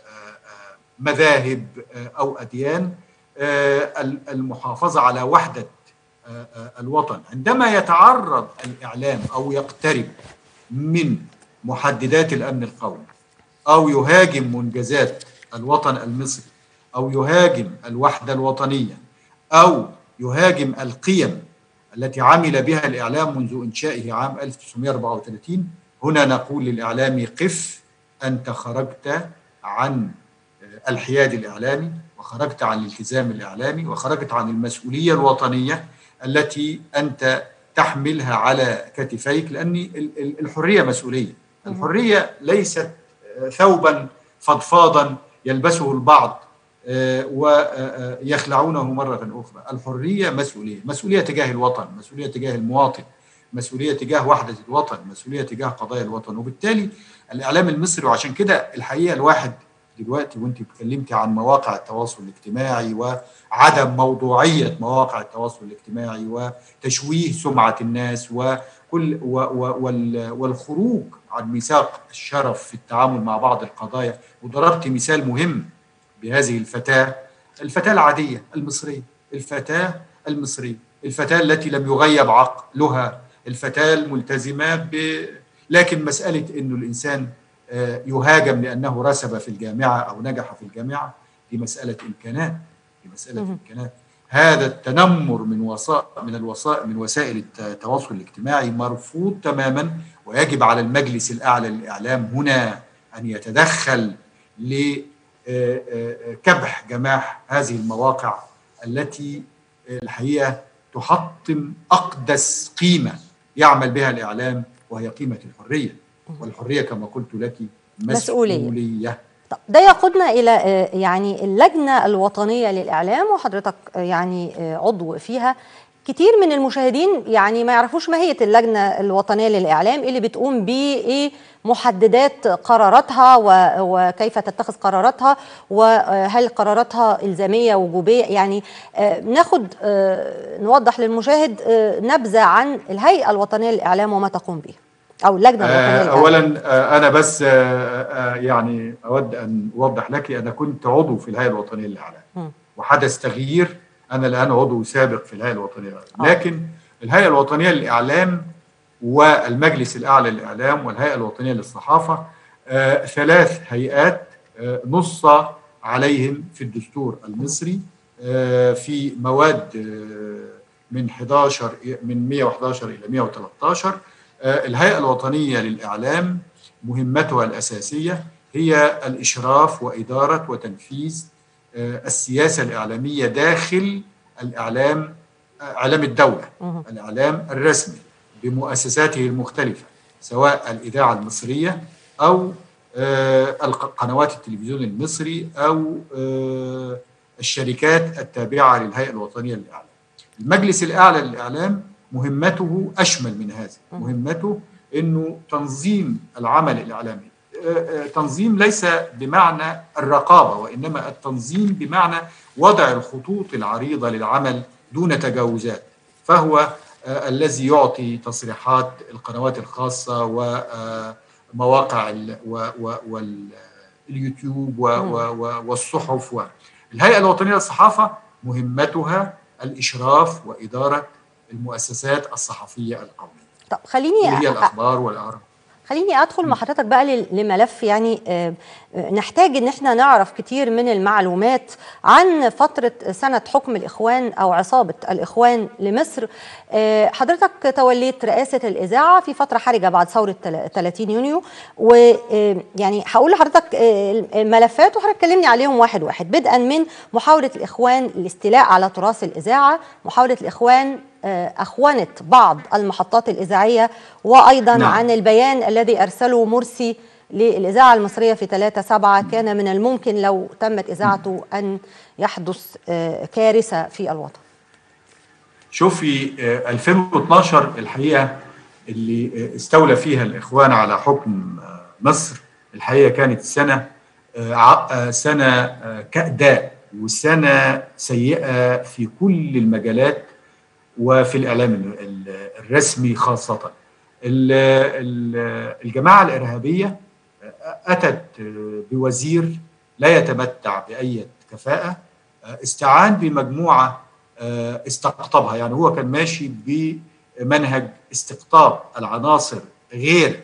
E: مذاهب او اديان المحافظه على وحده الوطن عندما يتعرض الاعلام او يقترب من محددات الامن القومي او يهاجم منجزات الوطن المصري او يهاجم الوحده الوطنيه او يهاجم القيم التي عمل بها الاعلام منذ انشائه عام 1934 هنا نقول للاعلام قف انت خرجت عن الحياد الاعلامي وخرجت عن الالتزام الاعلامي وخرجت عن المسؤوليه الوطنيه التي انت تحملها على كتفيك لان الحريه مسؤوليه الحريه ليست ثوبا فضفاضا يلبسه البعض ويخلعونه مرة أخرى الحرية مسؤولية مسؤولية تجاه الوطن مسؤولية تجاه المواطن مسؤولية تجاه وحدة الوطن مسؤولية تجاه قضايا الوطن وبالتالي الإعلام المصري وعشان كده الحقيقة الواحد دلوقتي وانت اتكلمتي عن مواقع التواصل الاجتماعي وعدم موضوعية مواقع التواصل الاجتماعي وتشويه سمعة الناس وكل و و والخروج عن ميثاق الشرف في التعامل مع بعض القضايا وضربت مثال مهم بهذه الفتاة الفتاة العادية المصرية الفتاة المصرية الفتاة التي لم يغيب عقلها الفتاة الملتزمة ب... لكن مسألة أنه الإنسان يهاجم لأنه رسب في الجامعة أو نجح في الجامعة دي مسألة إمكانات دي مسألة إمكانات هذا التنمر من وسائل من الوسائل من وسائل التواصل الاجتماعي مرفوض تماما ويجب على المجلس الأعلى للإعلام هنا أن يتدخل ل كبح جماح هذه المواقع التي الحقيقه تحطم اقدس قيمه يعمل بها الاعلام وهي قيمه الحريه والحريه كما قلت لك مسؤوليه, مسؤولية.
A: طب ده يقودنا الى يعني اللجنه الوطنيه للاعلام وحضرتك يعني عضو فيها كتير من المشاهدين يعني ما يعرفوش ماهيه اللجنه الوطنيه للاعلام اللي بتقوم بايه محددات قراراتها وكيف تتخذ قراراتها وهل قراراتها الزاميه وجوبيه يعني ناخد نوضح للمشاهد نبذه عن الهيئه الوطنيه للاعلام وما تقوم به او اللجنه الوطنيه للاعلام
E: اولا انا بس يعني اود ان اوضح لك انا كنت عضو في الهيئه الوطنيه للاعلام وحدث تغيير انا الان عضو سابق في الهيئه الوطنيه للاعلام لكن الهيئه الوطنيه للاعلام والمجلس الاعلى للاعلام والهيئه الوطنيه للصحافه آه ثلاث هيئات آه نص عليهم في الدستور المصري آه في مواد من 11 من 111 الى 113 الهيئه الوطنيه للاعلام مهمتها الاساسيه هي الاشراف واداره وتنفيذ السياسه الاعلاميه داخل الاعلام اعلام الدوله الاعلام الرسمي بمؤسساته المختلفة سواء الإذاعة المصرية أو قنوات التلفزيون المصري أو الشركات التابعة للهيئة الوطنية للإعلام المجلس الأعلى للإعلام مهمته أشمل من هذا مهمته أنه تنظيم العمل الإعلامي تنظيم ليس بمعنى الرقابة وإنما التنظيم بمعنى وضع الخطوط العريضة للعمل دون تجاوزات فهو الذي يعطي تصريحات القنوات الخاصة ومواقع واليوتيوب والصحف الهيئة الوطنية للصحافة مهمتها الإشراف وإدارة المؤسسات الصحفية القومية
A: طب خليني
E: هي الأخبار والأهرام
A: خليني ادخل مع حضرتك بقى لملف يعني نحتاج ان احنا نعرف كتير من المعلومات عن فتره سنه حكم الاخوان او عصابه الاخوان لمصر حضرتك توليت رئاسه الاذاعه في فتره حرجه بعد ثوره 30 يونيو ويعني هقول لحضرتك الملفات وحضرتك كلمني عليهم واحد واحد بدءا من محاوله الاخوان الاستيلاء على تراث الاذاعه محاوله الاخوان أخونت بعض المحطات الإذاعية وأيضا نعم. عن البيان الذي أرسله مرسي للإذاعة المصرية في 3 7 كان من الممكن لو تمت إذاعته أن يحدث كارثة في الوطن
E: شوفي 2012 الحقيقة اللي استولى فيها الإخوان على حكم مصر الحقيقة كانت سنة سنة كأداء وسنة سيئة في كل المجالات وفي الإعلام الرسمي خاصة الجماعة الإرهابية أتت بوزير لا يتمتع بأي كفاءة استعان بمجموعة استقطبها يعني هو كان ماشي بمنهج استقطاب العناصر غير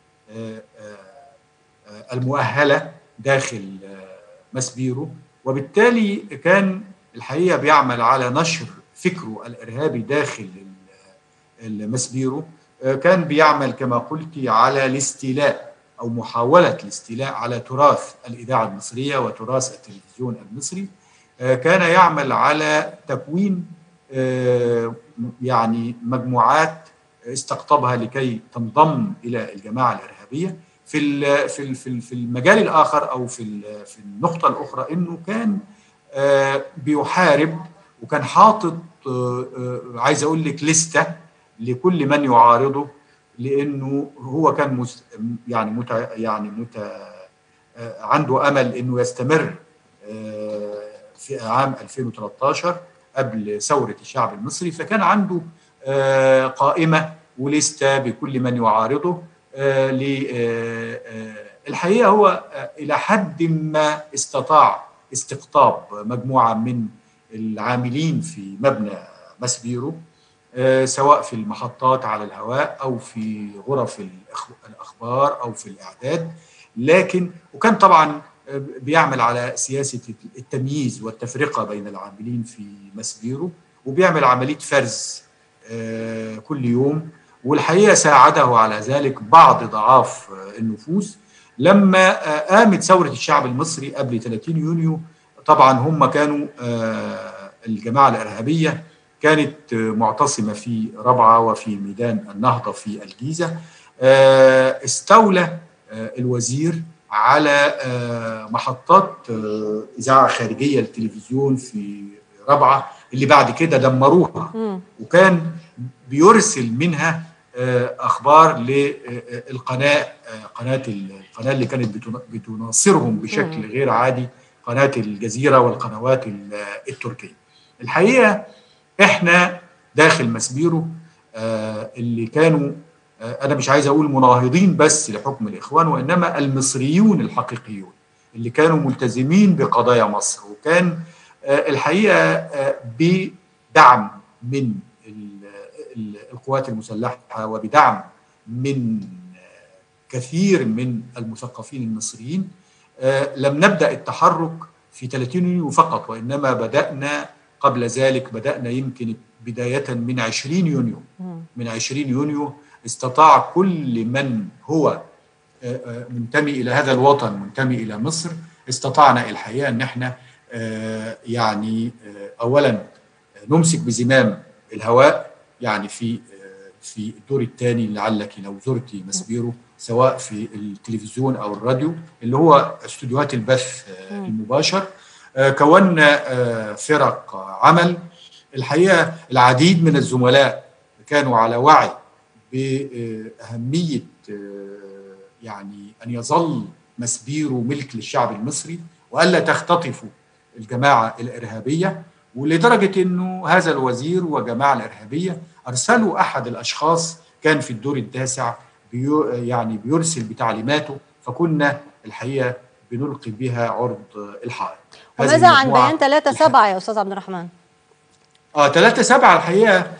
E: المؤهلة داخل مسبيرو وبالتالي كان الحقيقة بيعمل على نشر فكره الارهابي داخل المسبيرو كان بيعمل كما قلت على الاستيلاء او محاوله الاستيلاء على تراث الاذاعه المصريه وتراث التلفزيون المصري كان يعمل على تكوين يعني مجموعات استقطبها لكي تنضم الى الجماعه الارهابيه في في في في المجال الاخر او في في النقطه الاخرى انه كان بيحارب وكان حاطط عايز اقول لك لسته لكل من يعارضه لانه هو كان مست يعني مت يعني مت عنده امل انه يستمر في عام 2013 قبل ثوره الشعب المصري فكان عنده قائمه ولسته بكل من يعارضه الحقيقه هو الى حد ما استطاع استقطاب مجموعه من العاملين في مبنى مسبيرو سواء في المحطات على الهواء او في غرف الاخبار او في الاعداد لكن وكان طبعا بيعمل على سياسه التمييز والتفرقه بين العاملين في مسبيرو وبيعمل عمليه فرز كل يوم والحقيقه ساعده على ذلك بعض ضعاف النفوس لما قامت ثوره الشعب المصري قبل 30 يونيو طبعا هم كانوا الجماعه الارهابيه كانت معتصمه في ربعه وفي ميدان النهضه في الجيزه استولى الوزير على محطات اذاعه خارجيه للتلفزيون في ربعه اللي بعد كده دمروها وكان بيرسل منها اخبار للقناه قناه القناه اللي كانت بتناصرهم بشكل غير عادي قناه الجزيره والقنوات التركيه. الحقيقه احنا داخل مسبيرو اللي كانوا انا مش عايز اقول مناهضين بس لحكم الاخوان وانما المصريون الحقيقيون اللي كانوا ملتزمين بقضايا مصر وكان الحقيقه بدعم من القوات المسلحه وبدعم من كثير من المثقفين المصريين لم نبدا التحرك في 30 يونيو فقط وانما بدانا قبل ذلك بدانا يمكن بدايه من 20 يونيو من 20 يونيو استطاع كل من هو منتمي الى هذا الوطن منتمي الى مصر استطعنا الحقيقه ان احنا يعني اولا نمسك بزمام الهواء يعني في في الدور الثاني لعلك لو زرتي مسبيرو سواء في التلفزيون او الراديو اللي هو استوديوهات البث المباشر كونا فرق عمل الحقيقه العديد من الزملاء كانوا على وعي باهميه يعني ان يظل مسبيرو ملك للشعب المصري والا تختطفوا الجماعه الارهابيه ولدرجه انه هذا الوزير وجماعه الارهابيه ارسلوا احد الاشخاص كان في الدور التاسع بيو يعني بيرسل بتعليماته فكنا الحقيقه بنلقي بها عرض الحائط
A: وماذا عن بيان 3 7 يا استاذ عبد الرحمن؟
E: اه 3 7 الحقيقه آآ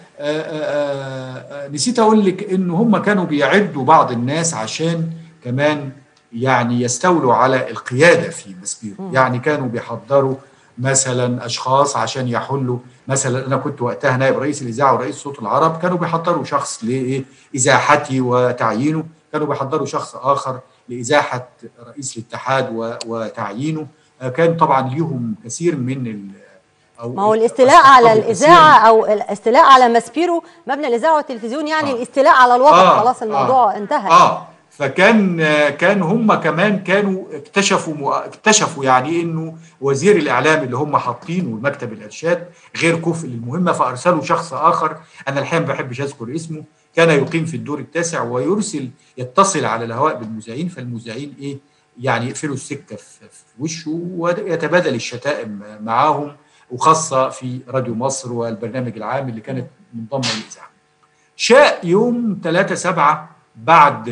E: آآ نسيت اقول لك ان هم كانوا بيعدوا بعض الناس عشان كمان يعني يستولوا على القياده في مسبيرو يعني كانوا بيحضروا مثلا اشخاص عشان يحلوا مثلا انا كنت وقتها نائب رئيس الاذاعه ورئيس صوت العرب كانوا بيحضروا شخص لازاحتي وتعيينه كانوا بيحضروا شخص اخر لازاحه رئيس الاتحاد وتعيينه كان طبعا ليهم كثير من
A: أو ما هو الاستيلاء على الاذاعه او الاستيلاء على مسبيرو مبنى الاذاعه والتلفزيون يعني آه. الاستيلاء على الوطن آه. خلاص الموضوع آه. انتهى
E: اه فكان كان هم كمان كانوا اكتشفوا اكتشفوا يعني انه وزير الاعلام اللي هم حاطينه مكتب الارشاد غير كفء للمهمه فارسلوا شخص اخر انا الحقيقه ما بحبش اذكر اسمه كان يقيم في الدور التاسع ويرسل يتصل على الهواء بالمذيعين فالمذيعين ايه يعني يقفلوا السكه في وشه ويتبادل الشتائم معاهم وخاصه في راديو مصر والبرنامج العام اللي كانت منضمه للاذاعه. شاء يوم 3 7 بعد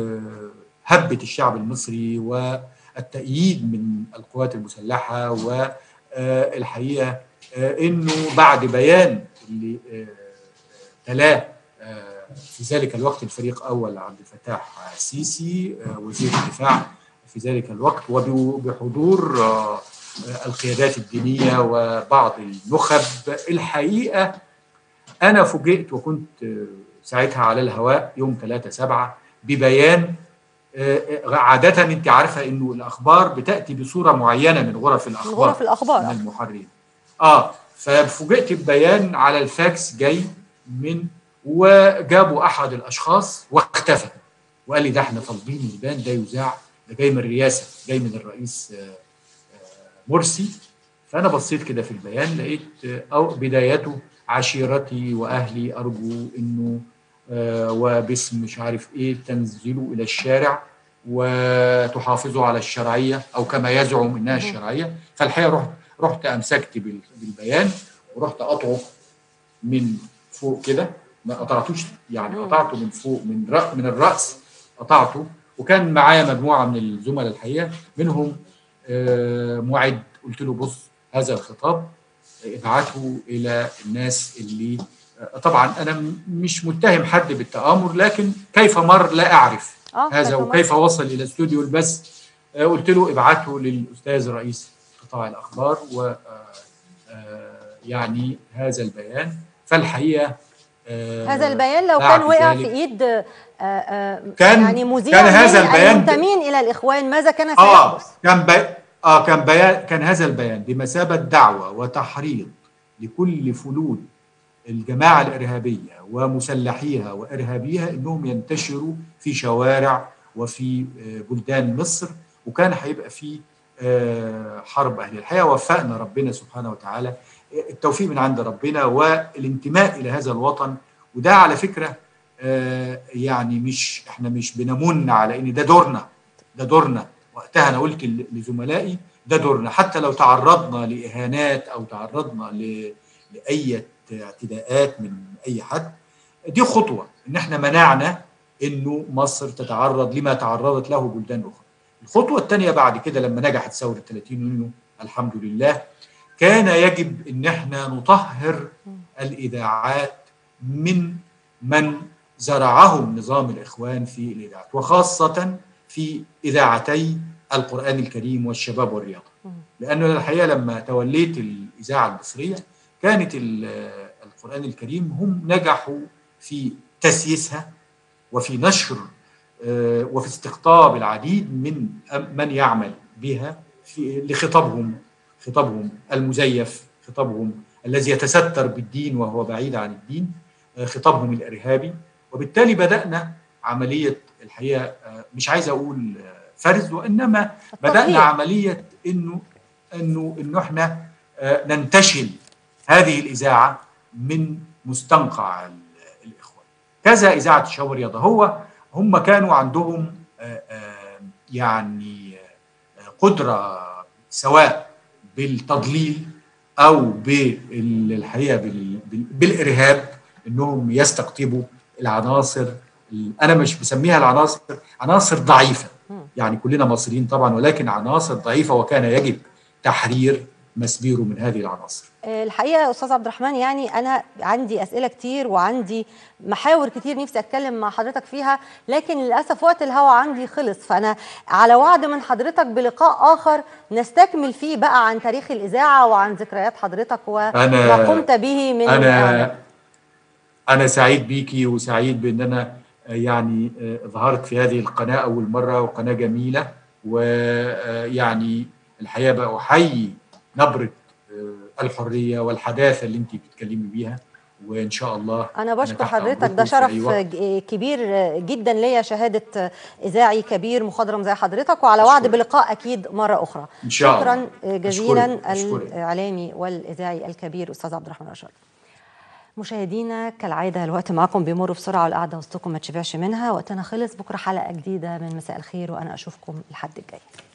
E: هبه الشعب المصري والتأييد من القوات المسلحه والحقيقه انه بعد بيان اللي تلاه في ذلك الوقت الفريق اول عبد الفتاح السيسي وزير الدفاع في ذلك الوقت وبحضور القيادات الدينيه وبعض النخب الحقيقه انا فوجئت وكنت ساعتها على الهواء يوم 3 7 ببيان عادة انت عارفة انه الاخبار بتأتي بصورة معينة من غرف الاخبار
A: غرف الاخبار
E: من المحررين اه ففوجئت ببيان على الفاكس جاي من وجابوا احد الاشخاص واختفى وقال لي ده احنا طالبين البيان ده يذاع ده جاي من الرئاسه جاي من الرئيس مرسي فانا بصيت كده في البيان لقيت او بدايته عشيرتي واهلي ارجو انه وباسم مش عارف ايه تنزلوا الى الشارع وتحافظوا على الشرعيه او كما يزعم انها الشرعيه فالحقيقه رحت رحت امسكت بالبيان ورحت قطعه من فوق كده ما قطعتوش يعني قطعته من فوق من رأ من الراس قطعته وكان معايا مجموعه من الزملاء الحقيقه منهم معد قلت له بص هذا الخطاب ابعته الى الناس اللي طبعا انا مش متهم حد بالتامر لكن كيف مر لا اعرف
A: آه
E: هذا وكيف وصل الى استوديو البث قلت له ابعته للاستاذ رئيس قطاع الاخبار و يعني هذا البيان فالحقيقه
A: هذا البيان لو كان وقع في ايد
E: كان
A: يعني مذيع
E: كان هذا البيان
A: المنتمين الى الاخوان ماذا كان سيحدث؟
E: اه كان بي... اه كان بيان كان هذا البيان بمثابه دعوه وتحريض لكل فلول الجماعه الارهابيه ومسلحيها وارهابيها انهم ينتشروا في شوارع وفي بلدان مصر وكان هيبقى في حرب اهل الحياه وفقنا ربنا سبحانه وتعالى التوفيق من عند ربنا والانتماء الى هذا الوطن وده على فكره يعني مش احنا مش بنمن على ان ده دورنا ده دورنا وقتها انا قلت لزملائي ده دورنا حتى لو تعرضنا لاهانات او تعرضنا لاي اعتداءات من اي حد دي خطوه ان احنا منعنا انه مصر تتعرض لما تعرضت له بلدان اخرى. الخطوه الثانيه بعد كده لما نجحت ثوره 30 يونيو الحمد لله كان يجب ان احنا نطهر الاذاعات من من زرعهم نظام الاخوان في الاذاعات وخاصه في اذاعتي القران الكريم والشباب والرياضه. لانه الحقيقه لما توليت الاذاعه المصريه كانت القرآن الكريم هم نجحوا في تسييسها وفي نشر وفي استقطاب العديد من من يعمل بها في لخطابهم خطابهم المزيف خطابهم الذي يتستر بالدين وهو بعيد عن الدين خطابهم الارهابي وبالتالي بدانا عمليه الحقيقه مش عايز اقول فرز وانما بدانا عمليه انه انه انه احنا ننتشل هذه الإذاعة من مستنقع الإخوان كذا إذاعة الشباب والرياضة هو هم كانوا عندهم يعني قدرة سواء بالتضليل أو بالحقيقة بالإرهاب إنهم يستقطبوا العناصر أنا مش بسميها العناصر عناصر ضعيفة يعني كلنا مصريين طبعا ولكن عناصر ضعيفة وكان يجب تحرير مسبيره من هذه العناصر
A: الحقيقه يا استاذ عبد الرحمن يعني انا عندي اسئله كتير وعندي محاور كتير نفسي اتكلم مع حضرتك فيها لكن للاسف وقت الهوا عندي خلص فانا على وعد من حضرتك بلقاء اخر نستكمل فيه بقى عن تاريخ الاذاعه وعن ذكريات حضرتك وما قمت به من
E: انا انا سعيد بيكي وسعيد بان انا يعني ظهرت في هذه القناه اول مره وقناه جميله ويعني الحقيقه بقى احيي نبره الحريه والحداثه اللي انت بتتكلمي بيها وان شاء الله
A: انا بشكر حضرتك ده شرف كبير جدا ليا شهاده اذاعي كبير مخضرم زي حضرتك وعلى وعد بلقاء اكيد مره اخرى
E: ان شاء
A: شكرا
E: الله.
A: جزيلا الاعلامي والاذاعي الكبير استاذ عبد الرحمن رشاد مشاهدينا كالعاده الوقت معكم بيمر بسرعه والقعده وسطكم ما تشبعش منها وقتنا خلص بكره حلقه جديده من مساء الخير وانا اشوفكم الحد الجاي